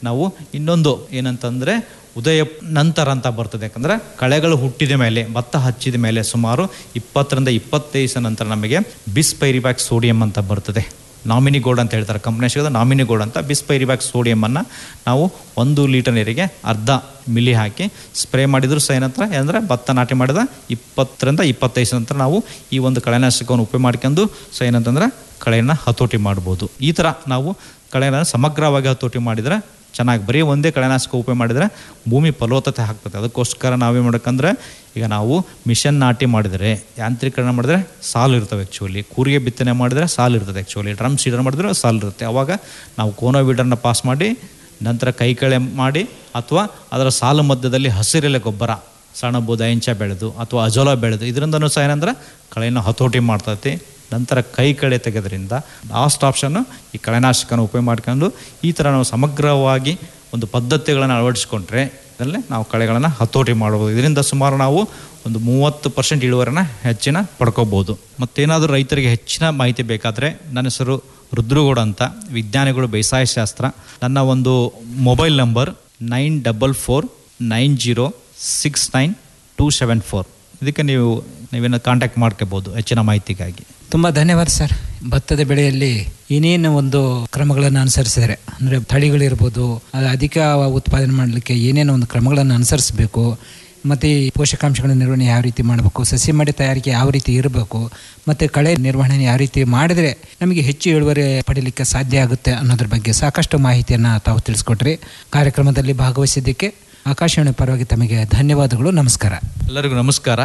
ನಾವು ಇನ್ನೊಂದು ಏನಂತಂದರೆ ಉದಯ ನಂತರ ಅಂತ ಬರ್ತದೆ ಯಾಕಂದರೆ ಕಳೆಗಳು ಹುಟ್ಟಿದ ಮೇಲೆ ಭತ್ತ ಹಚ್ಚಿದ ಮೇಲೆ ಸುಮಾರು ಇಪ್ಪತ್ತರಿಂದ ಇಪ್ಪತ್ತೈದು ದಿವಸ ನಂತರ ನಮಗೆ ಬಿಸ್ಪೈರಿಬ್ಯಾಕ್ ಸೋಡಿಯಂ ಅಂತ ಬರ್ತದೆ ನಾಮಿನಿ ಗೋಲ್ಡ್ ಅಂತ ಹೇಳ್ತಾರೆ ಕಂಪ್ನಿ ಸಿಗೋದು ನಾಮಿನಿ ಗೋಲ್ಡ್ ಅಂತ ಬಿಸ್ಪೈರಿಬ್ಯಾಕ್ ಸೋಡಿಯಮನ್ನು ನಾವು ಒಂದು ಲೀಟರ್ ನೀರಿಗೆ ಅರ್ಧ ಮಿಲಿ ಹಾಕಿ ಸ್ಪ್ರೇ ಮಾಡಿದ್ರು ಸಹ ಏನಂತಾರೆ ಅಂದರೆ ಭತ್ತ ನಾಟಿ ಮಾಡಿದ ಇಪ್ಪತ್ತರಿಂದ ಇಪ್ಪತ್ತೈದು ದಿವಸ ನಂತರ ನಾವು ಈ ಒಂದು ಕಳೆನಾಶಕವನ್ನು ಉಪಯೋಗ ಮಾಡ್ಕೊಂಡು ಸೊ ಏನಂತಂದ್ರೆ ಕಳೆಯನ್ನು ಹತೋಟಿ ಮಾಡ್ಬೋದು ಈ ಥರ ನಾವು ಕಳೆನ ಸಮಗ್ರವಾಗಿ ಹತೋಟಿ ಮಾಡಿದರೆ ಚೆನ್ನಾಗಿ ಬರೀ ಒಂದೇ ಕಳೆನಾಶಕ ಉಪಯೋಗ ಮಾಡಿದರೆ ಭೂಮಿ ಫಲವತ್ತತೆ ಆಗ್ತದೆ ಅದಕ್ಕೋಸ್ಕರ ನಾವೇನು ಮಾಡ್ಬೇಕಂದ್ರೆ ಈಗ ನಾವು ಮಿಷನ್ ನಾಟಿ ಮಾಡಿದರೆ ಯಾಂತ್ರೀಕರಣ ಮಾಡಿದ್ರೆ ಸಾಲು ಇರ್ತವೆ ಆ್ಯಕ್ಚುಲಿ ಕೂರಿಗೆ ಬಿತ್ತನೆ ಮಾಡಿದರೆ ಸಾಲು ಇರ್ತದೆ ಆ್ಯಕ್ಚುಲಿ ಡ್ರಮ್ ಸೀಡರ್ ಮಾಡಿದ್ರೆ ಸಾಲು ಇರುತ್ತೆ ಅವಾಗ ನಾವು ಕೋನೋವಿಡರ್ನ ಪಾಸ್ ಮಾಡಿ ನಂತರ ಕೈ ಕಳೆ ಮಾಡಿ ಅಥವಾ ಅದರ ಸಾಲು ಮಧ್ಯದಲ್ಲಿ ಹಸಿರೆಲೆ ಗೊಬ್ಬರ ಸಣ್ಣ ಬೂದ ಇಂಚ ಬೆಳೆದು ಅಥವಾ ಅಜೋಲ ಬೆಳೆದು ಇದರಿಂದನೂ ಸಹ ಏನಂದ್ರೆ ಕಳೆಯನ್ನು ಹತೋಟಿ ಮಾಡ್ತೈತಿ ನಂತರ ಕೈ ಕಳೆ ತೆಗೆದ್ರಿಂದ ಲಾಸ್ಟ್ ಆಪ್ಷನ್ನು ಈ ಕಳೆನಾಶಕನ ಉಪಯೋಗ ಮಾಡ್ಕೊಂಡು ಈ ಥರ ನಾವು ಸಮಗ್ರವಾಗಿ ಒಂದು ಪದ್ಧತಿಗಳನ್ನು ಅಳವಡಿಸ್ಕೊಂಡ್ರೆ ಇದರಲ್ಲೇ ನಾವು ಕಳೆಗಳನ್ನು ಹತೋಟಿ ಮಾಡ್ಬೋದು ಇದರಿಂದ ಸುಮಾರು ನಾವು ಒಂದು ಮೂವತ್ತು ಪರ್ಸೆಂಟ್ ಇಳುವರಿನ ಹೆಚ್ಚಿನ ಪಡ್ಕೋಬೋದು ಮತ್ತೇನಾದರೂ ರೈತರಿಗೆ ಹೆಚ್ಚಿನ ಮಾಹಿತಿ ಬೇಕಾದರೆ ನನ್ನ ಹೆಸರು ರುದ್ರಗೌಡ ಅಂತ ವಿಜ್ಞಾನಿಗಳು ಬೇಸಾಯ ಶಾಸ್ತ್ರ ನನ್ನ ಒಂದು mobile number nine double four nine zero six nine two seven four ಇದಕ್ಕೆ ನೀವು ನೀವೇನು ಕಾಂಟ್ಯಾಕ್ಟ್ ಮಾಡ್ಕೋಬೋದು ಹೆಚ್ಚಿನ ಮಾಹಿತಿಗಾಗಿ ತುಂಬ ಧನ್ಯವಾದ ಸರ್ ಭತ್ತದ ಬೆಳೆಯಲ್ಲಿ ಏನೇನು ಒಂದು ಕ್ರಮಗಳನ್ನು ಅನುಸರಿಸಿದರೆ ಅಂದರೆ ತಳಿಗಳಿರ್ಬೋದು ಅದು ಅಧಿಕ ಉತ್ಪಾದನೆ ಮಾಡಲಿಕ್ಕೆ ಏನೇನು ಒಂದು ಕ್ರಮಗಳನ್ನು ಅನುಸರಿಸಬೇಕು ಮತ್ತು ಈ ಪೋಷಕಾಂಶಗಳ ನಿರ್ವಹಣೆ ಯಾವ ರೀತಿ ಮಾಡಬೇಕು ಸಸಿ ಮಡಿ ತಯಾರಿಕೆ ಯಾವ ರೀತಿ ಇರಬೇಕು ಮತ್ತು ಕಳೆ ನಿರ್ವಹಣೆ ಯಾವ ರೀತಿ ಮಾಡಿದರೆ ನಮಗೆ ಹೆಚ್ಚು ಇಳುವರಿ ಪಡೀಲಿಕ್ಕೆ ಸಾಧ್ಯ ಆಗುತ್ತೆ ಅನ್ನೋದ್ರ ಬಗ್ಗೆ ಸಾಕಷ್ಟು ಮಾಹಿತಿಯನ್ನು ತಾವು ತಿಳಿಸ್ಕೊಟ್ರಿ ಕಾರ್ಯಕ್ರಮದಲ್ಲಿ ಭಾಗವಹಿಸಿದ್ದಕ್ಕೆ ಆಕಾಶವಾಣಿ ಪರವಾಗಿ ತಮಗೆ ಧನ್ಯವಾದಗಳು ನಮಸ್ಕಾರ ಎಲ್ಲರಿಗೂ ನಮಸ್ಕಾರ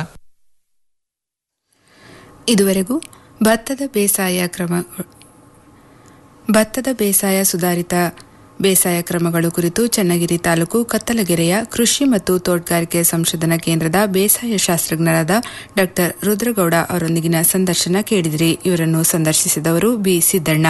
ಇದುವರೆಗೂ ಭತ್ತದ ಬೇಸಾಯ ಕ್ರಮ ಭತ್ತದ ಬೇಸಾಯ ಸುಧಾರಿತ ಬೇಸಾಯ ಕ್ರಮಗಳು ಕುರಿತು ಚನ್ನಗಿರಿ ತಾಲೂಕು ಕತ್ತಲಗೆರೆಯ ಕೃಷಿ ಮತ್ತು ತೋಟಗಾರಿಕೆ ಸಂಶೋಧನಾ ಕೇಂದ್ರದ ಬೇಸಾಯ ಶಾಸ್ತ್ರಜ್ಞರಾದ ಡಾ ರುದ್ರಗೌಡ ಅವರೊಂದಿಗಿನ ಸಂದರ್ಶನ ಕೇಳಿದಿರಿ ಇವರನ್ನು ಸಂದರ್ಶಿಸಿದವರು ಬಿ ಸಿದ್ದಣ್ಣ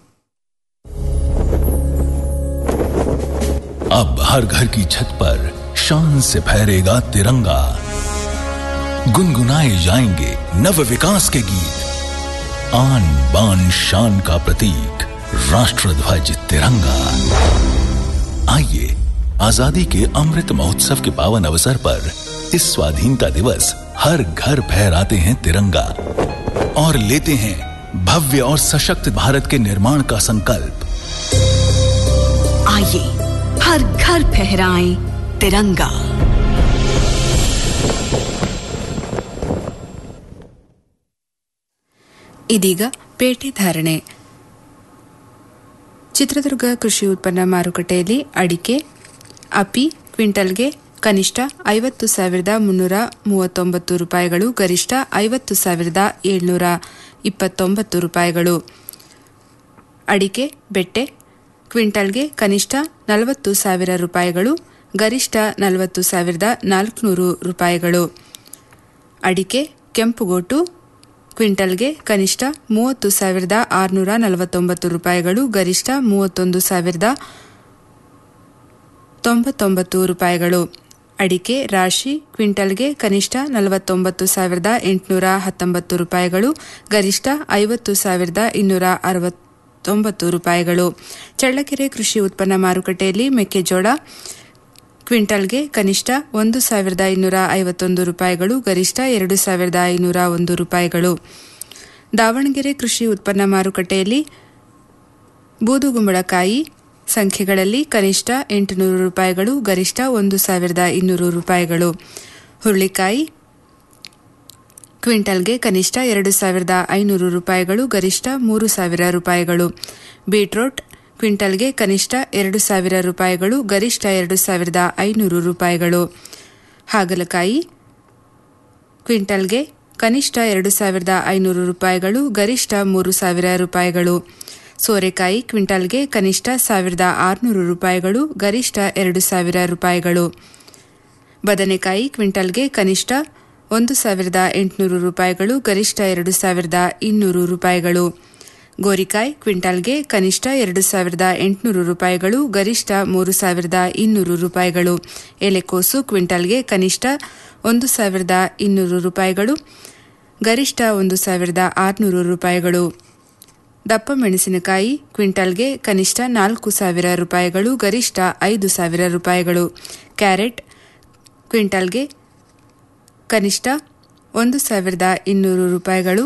अब हर घर की छत पर शान से फहरेगा तिरंगा गुनगुनाए जाएंगे नव विकास के गीत आन बान शान का प्रतीक राष्ट्र ध्वज तिरंगा आइए आजादी के अमृत महोत्सव के पावन अवसर पर इस स्वाधीनता दिवस हर घर फहराते हैं तिरंगा और लेते हैं भव्य और सशक्त भारत के निर्माण का संकल्प आइए हर घर फहराएं तिरंगा ಇದೀಗ ಪೇಟೆ ಧಾರಣೆ ಚಿತ್ರದುರ್ಗ ಕೃಷಿ ಉತ್ಪನ್ನ ಮಾರುಕಟ್ಟೆಯಲ್ಲಿ ಅಡಿಕೆ ಅಪಿ ಕ್ವಿಂಟಲ್ಗೆ ಕನಿಷ್ಠ ಐವತ್ತು ಸಾವಿರದ ಮುನ್ನೂರ ಮೂವತ್ತೊಂಬತ್ತು ರೂಪಾಯಿಗಳು ಗರಿಷ್ಠ ಐವತ್ತು ಸಾವಿರದ ಏಳ್ನೂರ ಇಪ್ಪತ್ತೊಂಬತ್ತು ರೂಪಾಯಿಗಳು ಅಡಿಕೆ ಬೆಟ್ಟೆ ಕ್ವಿಂಟಲ್ಗೆ ಕನಿಷ್ಠ ನಲವತ್ತು ಸಾವಿರ ರೂಪಾಯಿಗಳು ಗರಿಷ್ಠ ನಲವತ್ತು ಸಾವಿರದ ನಾಲ್ಕುನೂರು ರೂಪಾಯಿಗಳು ಅಡಿಕೆ ಕೆಂಪುಗೋಟು ಕ್ವಿಂಟಲ್ಗೆ ಕನಿಷ್ಠ ಮೂವತ್ತು ಸಾವಿರದ ಆರುನೂರ ನಲವತ್ತೊಂಬತ್ತು ರೂಪಾಯಿಗಳು ಗರಿಷ್ಠ ಮೂವತ್ತೊಂದು ಸಾವಿರದ ತೊಂಬತ್ತೊಂಬತ್ತು ರೂಪಾಯಿಗಳು ಅಡಿಕೆ ರಾಶಿ ಕ್ವಿಂಟಲ್ಗೆ ಕನಿಷ್ಠ ನಲವತ್ತೊಂಬತ್ತು ಸಾವಿರದ ಎಂಟುನೂರ ಹತ್ತೊಂಬತ್ತು ರೂಪಾಯಿಗಳು ಗರಿಷ್ಠ ಐವತ್ತು ಸಾವಿರದ ಇನ್ನೂರ ಅರವತ್ತೊಂಬತ್ತು ರೂಪಾಯಿಗಳು ಚಳ್ಳಕೆರೆ ಕೃಷಿ ಉತ್ಪನ್ನ ಮಾರುಕಟ್ಟೆಯಲ್ಲಿ ಮೆಕ್ಕೆಜೋಳ ಕ್ವಿಂಟಲ್ಗೆ ಕನಿಷ್ಠ ಒಂದು ಸಾವಿರದ ಇನ್ನೂರ ಐವತ್ತೊಂದು ರೂಪಾಯಿಗಳು ಗರಿಷ್ಠ ಎರಡು ಸಾವಿರದ ಐನೂರ ಒಂದು ರೂಪಾಯಿಗಳು ದಾವಣಗೆರೆ ಕೃಷಿ ಉತ್ಪನ್ನ ಮಾರುಕಟ್ಟೆಯಲ್ಲಿ ಬೂದುಗುಂಬಳಕಾಯಿ ಸಂಖ್ಯೆಗಳಲ್ಲಿ ಕನಿಷ್ಠ ಎಂಟುನೂರು ರೂಪಾಯಿಗಳು ಗರಿಷ್ಠ ಒಂದು ಸಾವಿರದ ಇನ್ನೂರು ರೂಪಾಯಿಗಳು ಹುರುಳಿಕಾಯಿ ಕ್ವಿಂಟಲ್ಗೆ ಕನಿಷ್ಠ ಎರಡು ಸಾವಿರದ ಐನೂರು ರೂಪಾಯಿಗಳು ಗರಿಷ್ಠ ಮೂರು ಸಾವಿರ ರೂಪಾಯಿಗಳು ಬೀಟ್ರೋಟ್ ಕ್ವಿಂಟಲ್ಗೆ ಕನಿಷ್ಠ ಎರಡು ಸಾವಿರ ರೂಪಾಯಿಗಳು ಗರಿಷ್ಠ ಎರಡು ಸಾವಿರದ ಐನೂರು ರೂಪಾಯಿಗಳು ಹಾಗಲಕಾಯಿ ಕ್ವಿಂಟಲ್ಗೆ ಕನಿಷ್ಠ ಎರಡು ಸಾವಿರದ ಐನೂರು ರೂಪಾಯಿಗಳು ಗರಿಷ್ಠ ಮೂರು ಸಾವಿರ ರೂಪಾಯಿಗಳು ಸೋರೆಕಾಯಿ ಕ್ವಿಂಟಲ್ಗೆ ಕನಿಷ್ಠ ಸಾವಿರದ ಆರುನೂರು ರೂಪಾಯಿಗಳು ಗರಿಷ್ಠ ಎರಡು ಸಾವಿರ ರೂಪಾಯಿಗಳು ಬದನೆಕಾಯಿ ಕ್ವಿಂಟಲ್ಗೆ ಕನಿಷ್ಠ ಒಂದು ಸಾವಿರದ ಎಂಟುನೂರು ರೂಪಾಯಿಗಳು ಗರಿಷ್ಠ ಎರಡು ಸಾವಿರದ ಇನ್ನೂರು ರೂಪಾಯಿಗಳು ಗೋರಿಕಾಯಿ ಕ್ವಿಂಟಲ್ಗೆ ಕನಿಷ್ಠ ಎರಡು ಸಾವಿರದ ಎಂಟುನೂರು ರೂಪಾಯಿಗಳು ಗರಿಷ್ಠ ಮೂರು ಸಾವಿರದ ಇನ್ನೂರು ರೂಪಾಯಿಗಳು ಎಲೆಕೋಸು ಕ್ವಿಂಟಲ್ಗೆ ಕನಿಷ್ಠ ಒಂದು ಸಾವಿರದ ಇನ್ನೂರು ರೂಪಾಯಿಗಳು ಗರಿಷ್ಠ ಒಂದು ಸಾವಿರದ ಆರುನೂರು ರೂಪಾಯಿಗಳು ದಪ್ಪ ಮೆಣಸಿನಕಾಯಿ ಕ್ವಿಂಟಲ್ಗೆ ಕನಿಷ್ಠ ನಾಲ್ಕು ಸಾವಿರ ರೂಪಾಯಿಗಳು ಗರಿಷ್ಠ ಐದು ಸಾವಿರ ರೂಪಾಯಿಗಳು ಕ್ಯಾರೆಟ್ ಕ್ವಿಂಟಲ್ಗೆ ಕನಿಷ್ಠ ಒಂದು ಸಾವಿರದ ಇನ್ನೂರು ರೂಪಾಯಿಗಳು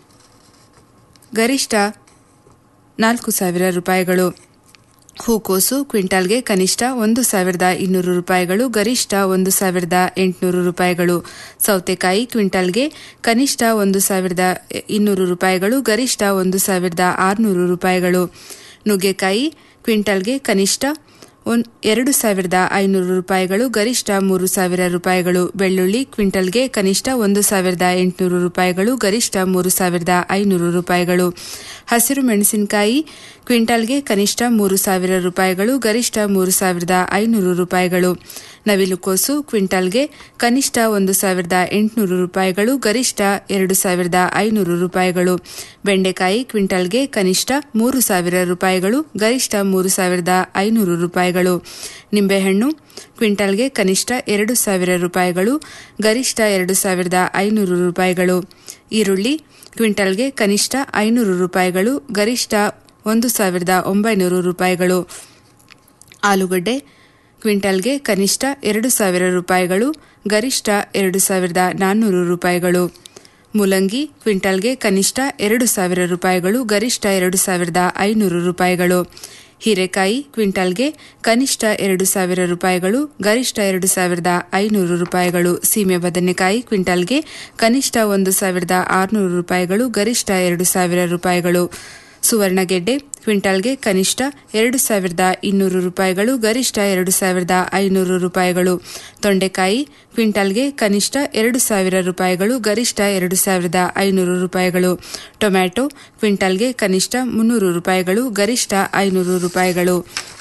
ಗರಿಷ್ಠ ನಾಲ್ಕು ಸಾವಿರ ರೂಪಾಯಿಗಳು ಹೂಕೋಸು ಕ್ವಿಂಟಾಲ್ಗೆ ಕನಿಷ್ಠ ಒಂದು ಸಾವಿರದ ಇನ್ನೂರು ರೂಪಾಯಿಗಳು ಗರಿಷ್ಠ ಒಂದು ಸಾವಿರದ ಎಂಟುನೂರು ರೂಪಾಯಿಗಳು ಸೌತೆಕಾಯಿ ಕ್ವಿಂಟಾಲ್ಗೆ ಕನಿಷ್ಠ ಒಂದು ಸಾವಿರದ ಇನ್ನೂರು ರೂಪಾಯಿಗಳು ಗರಿಷ್ಠ ಒಂದು ಸಾವಿರದ ಆರುನೂರು ರೂಪಾಯಿಗಳು ನುಗ್ಗೆಕಾಯಿ ಕ್ವಿಂಟಾಲ್ಗೆ ಕನಿಷ್ಠ ಒನ್ ಎರಡು ಸಾವಿರದ ಐನೂರು ರೂಪಾಯಿಗಳು ಗರಿಷ್ಠ ಮೂರು ಸಾವಿರ ರೂಪಾಯಿಗಳು ಬೆಳ್ಳುಳ್ಳಿ ಕ್ವಿಂಟಲ್ಗೆ ಕನಿಷ್ಠ ಒಂದು ಸಾವಿರದ ಎಂಟುನೂರು ರೂಪಾಯಿಗಳು ಗರಿಷ್ಠ ಮೂರು ಸಾವಿರದ ಐನೂರು ರೂಪಾಯಿಗಳು ಹಸಿರು ಮೆಣಸಿನಕಾಯಿ ಕ್ವಿಂಟಲ್ಗೆ ಕನಿಷ್ಠ ಮೂರು ಸಾವಿರ ರೂಪಾಯಿಗಳು ಗರಿಷ್ಠ ಮೂರು ಸಾವಿರದ ಐನೂರು ರೂಪಾಯಿಗಳು ನವಿಲುಕೋಸು ಕ್ವಿಂಟಲ್ಗೆ ಕನಿಷ್ಠ ಒಂದು ಸಾವಿರದ ಎಂಟುನೂರು ರೂಪಾಯಿಗಳು ಗರಿಷ್ಠ ಎರಡು ಸಾವಿರದ ಐನೂರು ರೂಪಾಯಿಗಳು ಬೆಂಡೆಕಾಯಿ ಕ್ವಿಂಟಲ್ಗೆ ಕನಿಷ್ಠ ಮೂರು ಸಾವಿರ ರೂಪಾಯಿಗಳು ಗರಿಷ್ಠ ಮೂರು ಸಾವಿರದ ಐನೂರು ರೂಪಾಯಿಗಳು ನಿಂಬೆಹಣ್ಣು ಕ್ವಿಂಟಲ್ಗೆ ಕನಿಷ್ಠ ಎರಡು ಸಾವಿರ ರೂಪಾಯಿಗಳು ಗರಿಷ್ಠ ಎರಡು ಸಾವಿರದ ಐನೂರು ರೂಪಾಯಿಗಳು ಈರುಳ್ಳಿ ಕ್ವಿಂಟಲ್ಗೆ ಕನಿಷ್ಠ ಐನೂರು ರೂಪಾಯಿಗಳು ಗರಿಷ್ಠ ಒಂದು ಸಾವಿರದ ಒಂಬೈನೂರು ರೂಪಾಯಿಗಳು ಆಲೂಗಡ್ಡೆ ಕ್ವಿಂಟಲ್ಗೆ ಕನಿಷ್ಠ ಎರಡು ಸಾವಿರ ರೂಪಾಯಿಗಳು ಗರಿಷ್ಠ ಎರಡು ಸಾವಿರದ ನಾನ್ನೂರು ರೂಪಾಯಿಗಳು ಮೂಲಂಗಿ ಕ್ವಿಂಟಲ್ಗೆ ಕನಿಷ್ಠ ಎರಡು ಸಾವಿರ ರೂಪಾಯಿಗಳು ಗರಿಷ್ಠ ಎರಡು ಸಾವಿರದ ಐನೂರು ರೂಪಾಯಿಗಳು ಹೀರೆಕಾಯಿ ಕ್ವಿಂಟಲ್ಗೆ ಕನಿಷ್ಠ ಎರಡು ಸಾವಿರ ರೂಪಾಯಿಗಳು ಗರಿಷ್ಠ ಎರಡು ಸಾವಿರದ ಐನೂರು ರೂಪಾಯಿಗಳು ಸೀಮೆ ಬದನೆಕಾಯಿ ಕ್ವಿಂಟಲ್ಗೆ ಕನಿಷ್ಠ ಒಂದು ಸಾವಿರದ ಆರುನೂರು ರೂಪಾಯಿಗಳು ಗರಿಷ್ಠ ಎರಡು ಸಾವಿರ ರೂಪಾಯಿಗಳು ಸುವರ್ಣಗೆಡ್ಡೆ ಕ್ವಿಂಟಲ್ಗೆ ಕನಿಷ್ಠ ಎರಡು ಸಾವಿರದ ಇನ್ನೂರು ರೂಪಾಯಿಗಳು ಗರಿಷ್ಠ ಎರಡು ಸಾವಿರದ ಐನೂರು ರೂಪಾಯಿಗಳು ತೊಂಡೆಕಾಯಿ ಕ್ವಿಂಟಲ್ಗೆ ಕನಿಷ್ಠ ಎರಡು ಸಾವಿರ ರೂಪಾಯಿಗಳು ಗರಿಷ್ಠ ಎರಡು ಸಾವಿರದ ಐನೂರು ರೂಪಾಯಿಗಳು ಟೊಮ್ಯಾಟೊ ಕ್ವಿಂಟಲ್ಗೆ ಕನಿಷ್ಠ ಮುನ್ನೂರು ರೂಪಾಯಿಗಳು ಗರಿಷ್ಠ ಐನೂರು ರೂಪಾಯಿಗಳು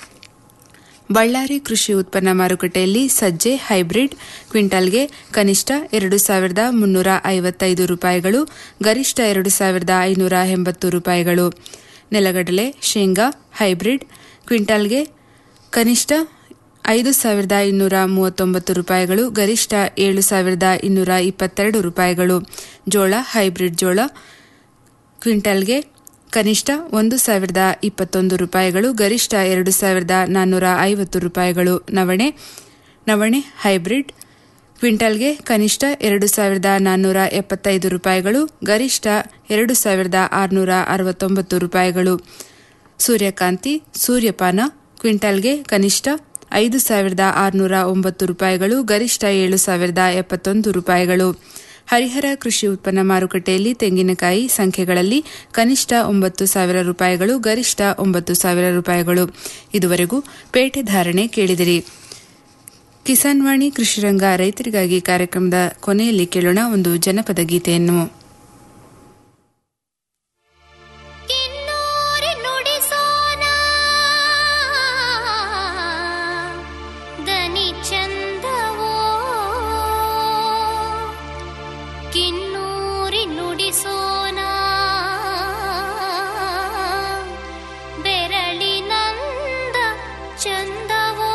ಬಳ್ಳಾರಿ ಕೃಷಿ ಉತ್ಪನ್ನ ಮಾರುಕಟ್ಟೆಯಲ್ಲಿ ಸಜ್ಜೆ ಹೈಬ್ರಿಡ್ ಕ್ವಿಂಟಲ್ಗೆ ಕನಿಷ್ಠ ಎರಡು ಸಾವಿರದ ಮುನ್ನೂರ ಐವತ್ತೈದು ರೂಪಾಯಿಗಳು ಗರಿಷ್ಠ ಎರಡು ಸಾವಿರದ ಐನೂರ ಎಂಬತ್ತು ರೂಪಾಯಿಗಳು ನೆಲಗಡಲೆ ಶೇಂಗಾ ಹೈಬ್ರಿಡ್ ಕ್ವಿಂಟಲ್ಗೆ ಕನಿಷ್ಠ ಐದು ಸಾವಿರದ ಇನ್ನೂರ ಮೂವತ್ತೊಂಬತ್ತು ರೂಪಾಯಿಗಳು ಗರಿಷ್ಠ ಏಳು ಸಾವಿರದ ಇನ್ನೂರ ಇಪ್ಪತ್ತೆರಡು ರೂಪಾಯಿಗಳು ಜೋಳ ಹೈಬ್ರಿಡ್ ಜೋಳ ಕ್ವಿಂಟಲ್ಗೆ ಕನಿಷ್ಠ ಒಂದು ಸಾವಿರದ ಇಪ್ಪತ್ತೊಂದು ರೂಪಾಯಿಗಳು ಗರಿಷ್ಠ ಎರಡು ಸಾವಿರದ ನಾನ್ನೂರ ಐವತ್ತು ರೂಪಾಯಿಗಳು ನವಣೆ ನವಣೆ ಹೈಬ್ರಿಡ್ ಕ್ವಿಂಟಲ್ಗೆ ಕನಿಷ್ಠ ಎರಡು ಸಾವಿರದ ನಾನ್ನೂರ ಎಪ್ಪತ್ತೈದು ರೂಪಾಯಿಗಳು ಗರಿಷ್ಠ ಎರಡು ಸಾವಿರದ ಆರುನೂರ ಅರವತ್ತೊಂಬತ್ತು ರೂಪಾಯಿಗಳು ಸೂರ್ಯಕಾಂತಿ ಸೂರ್ಯಪಾನ ಕ್ವಿಂಟಲ್ಗೆ ಕನಿಷ್ಠ ಐದು ಸಾವಿರದ ಆರುನೂರ ಒಂಬತ್ತು ರೂಪಾಯಿಗಳು ಗರಿಷ್ಠ ಏಳು ಸಾವಿರದ ಎಪ್ಪತ್ತೊಂದು ರೂಪಾಯಿಗಳು ಹರಿಹರ ಕೃಷಿ ಉತ್ಪನ್ನ ಮಾರುಕಟ್ಟೆಯಲ್ಲಿ ತೆಂಗಿನಕಾಯಿ ಸಂಖ್ಯೆಗಳಲ್ಲಿ ಕನಿಷ್ಠ ಒಂಬತ್ತು ಸಾವಿರ ರೂಪಾಯಿಗಳು ಗರಿಷ್ಠ ಒಂಬತ್ತು ಸಾವಿರ ರೂಪಾಯಿಗಳು ಇದುವರೆಗೂ ಪೇಟೆ ಧಾರಣೆ ಕೇಳಿದಿರಿ ಕಿಸಾನ್ ವಾಣಿ ಕೃಷಿರಂಗ ರೈತರಿಗಾಗಿ ಕಾರ್ಯಕ್ರಮದ ಕೊನೆಯಲ್ಲಿ ಕೇಳೋಣ ಒಂದು ಜನಪದ ಗೀತೆಯನ್ನು ದನಿ ಚಂದವೋ ಕಿನ್ನೂರಿ ನುಡಿಸೋನ ಬೆರಳಿನಂದ ಚಂದವೋ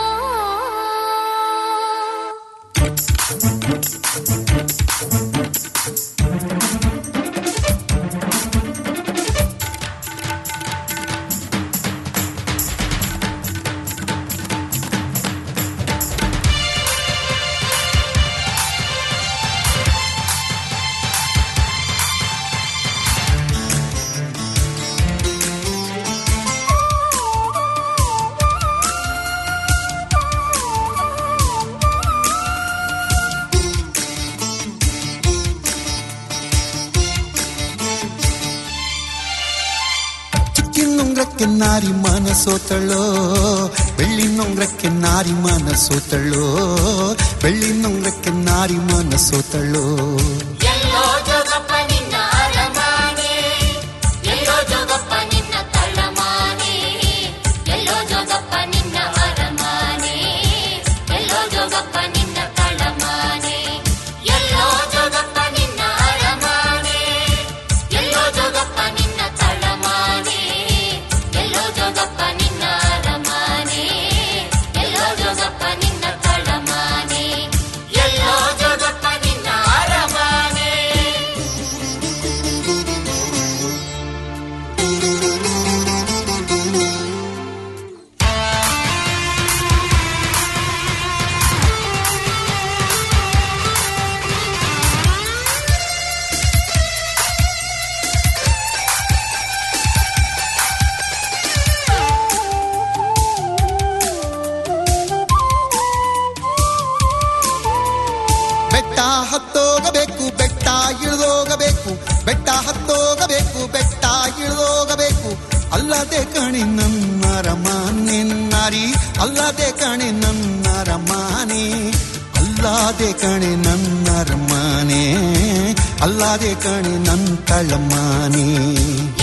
ಚಿಕ್ಕಿನೊಂಗ್ರಕ್ಕೆ ನಾರಿ ಮನಸೋತಳೋ ಬೆಳ್ಳಿ ನೊಂಗ್ರಕ್ಕೆ ನಾರಿ ಮನಸೋತಳೋ ಬೆಳ್ಳಿ ನೊಂಗ್ರಕ್ಕೆ ನಾರಿ ಮನಸೋತಳೋ ಎಲ್ಲೋ ಜೋಗಪ್ಪ ನಿನ್ನ ಅರಮಾನೆ ಎಲ್ಲೋ ಜೋಗಪ್ಪ ನಿನ್ನ ತಳಮಾನೆ ಎಲ್ಲೋ ಜೋಗಪ್ಪ ನಿನ್ನ ಅರಮಾನೆ ಎಲ್ಲೋ ಜೋಗಪ್ಪ ನಿನ್ನ ತಳಮಾನೆ ಎಲ್ಲೋ ಜೋಗಪ್ಪ ನಿನ್ನ ಅರಮಾನೆ ಎಲ್ಲೋ ಜೋಗಪ್ಪ ನಿನ್ನ ತಳಮಾನೆ ಎಲ್ಲೋ ಜೋಗಪ್ಪ ನಿನ್ನ ಅರಮಾನೆ ಎಲ್ಲೋ ಜೋಗಪ್ಪ ನಿನ್ನ ತಳಮಾನೆ ಎಲ್ಲೋ ಜೋಗಪ್ಪ ನಿನ್ನ ಅರಮಾನೆ ಅಲ್ಲದೆ ಕಣೆ ನನ್ನ ರಮಾನೆ ನಾರಿ ಅಲ್ಲದೆ ಕಣೆ ನನ್ನ ರಮಾನೆ ಅಲ್ಲಾದೆ ಕಣೆ ನನ್ನ ರಮಾನೆ ಅಲ್ಲಾದೆ ಕಣೆ ನನ್ನ ತಳಮಾನೆ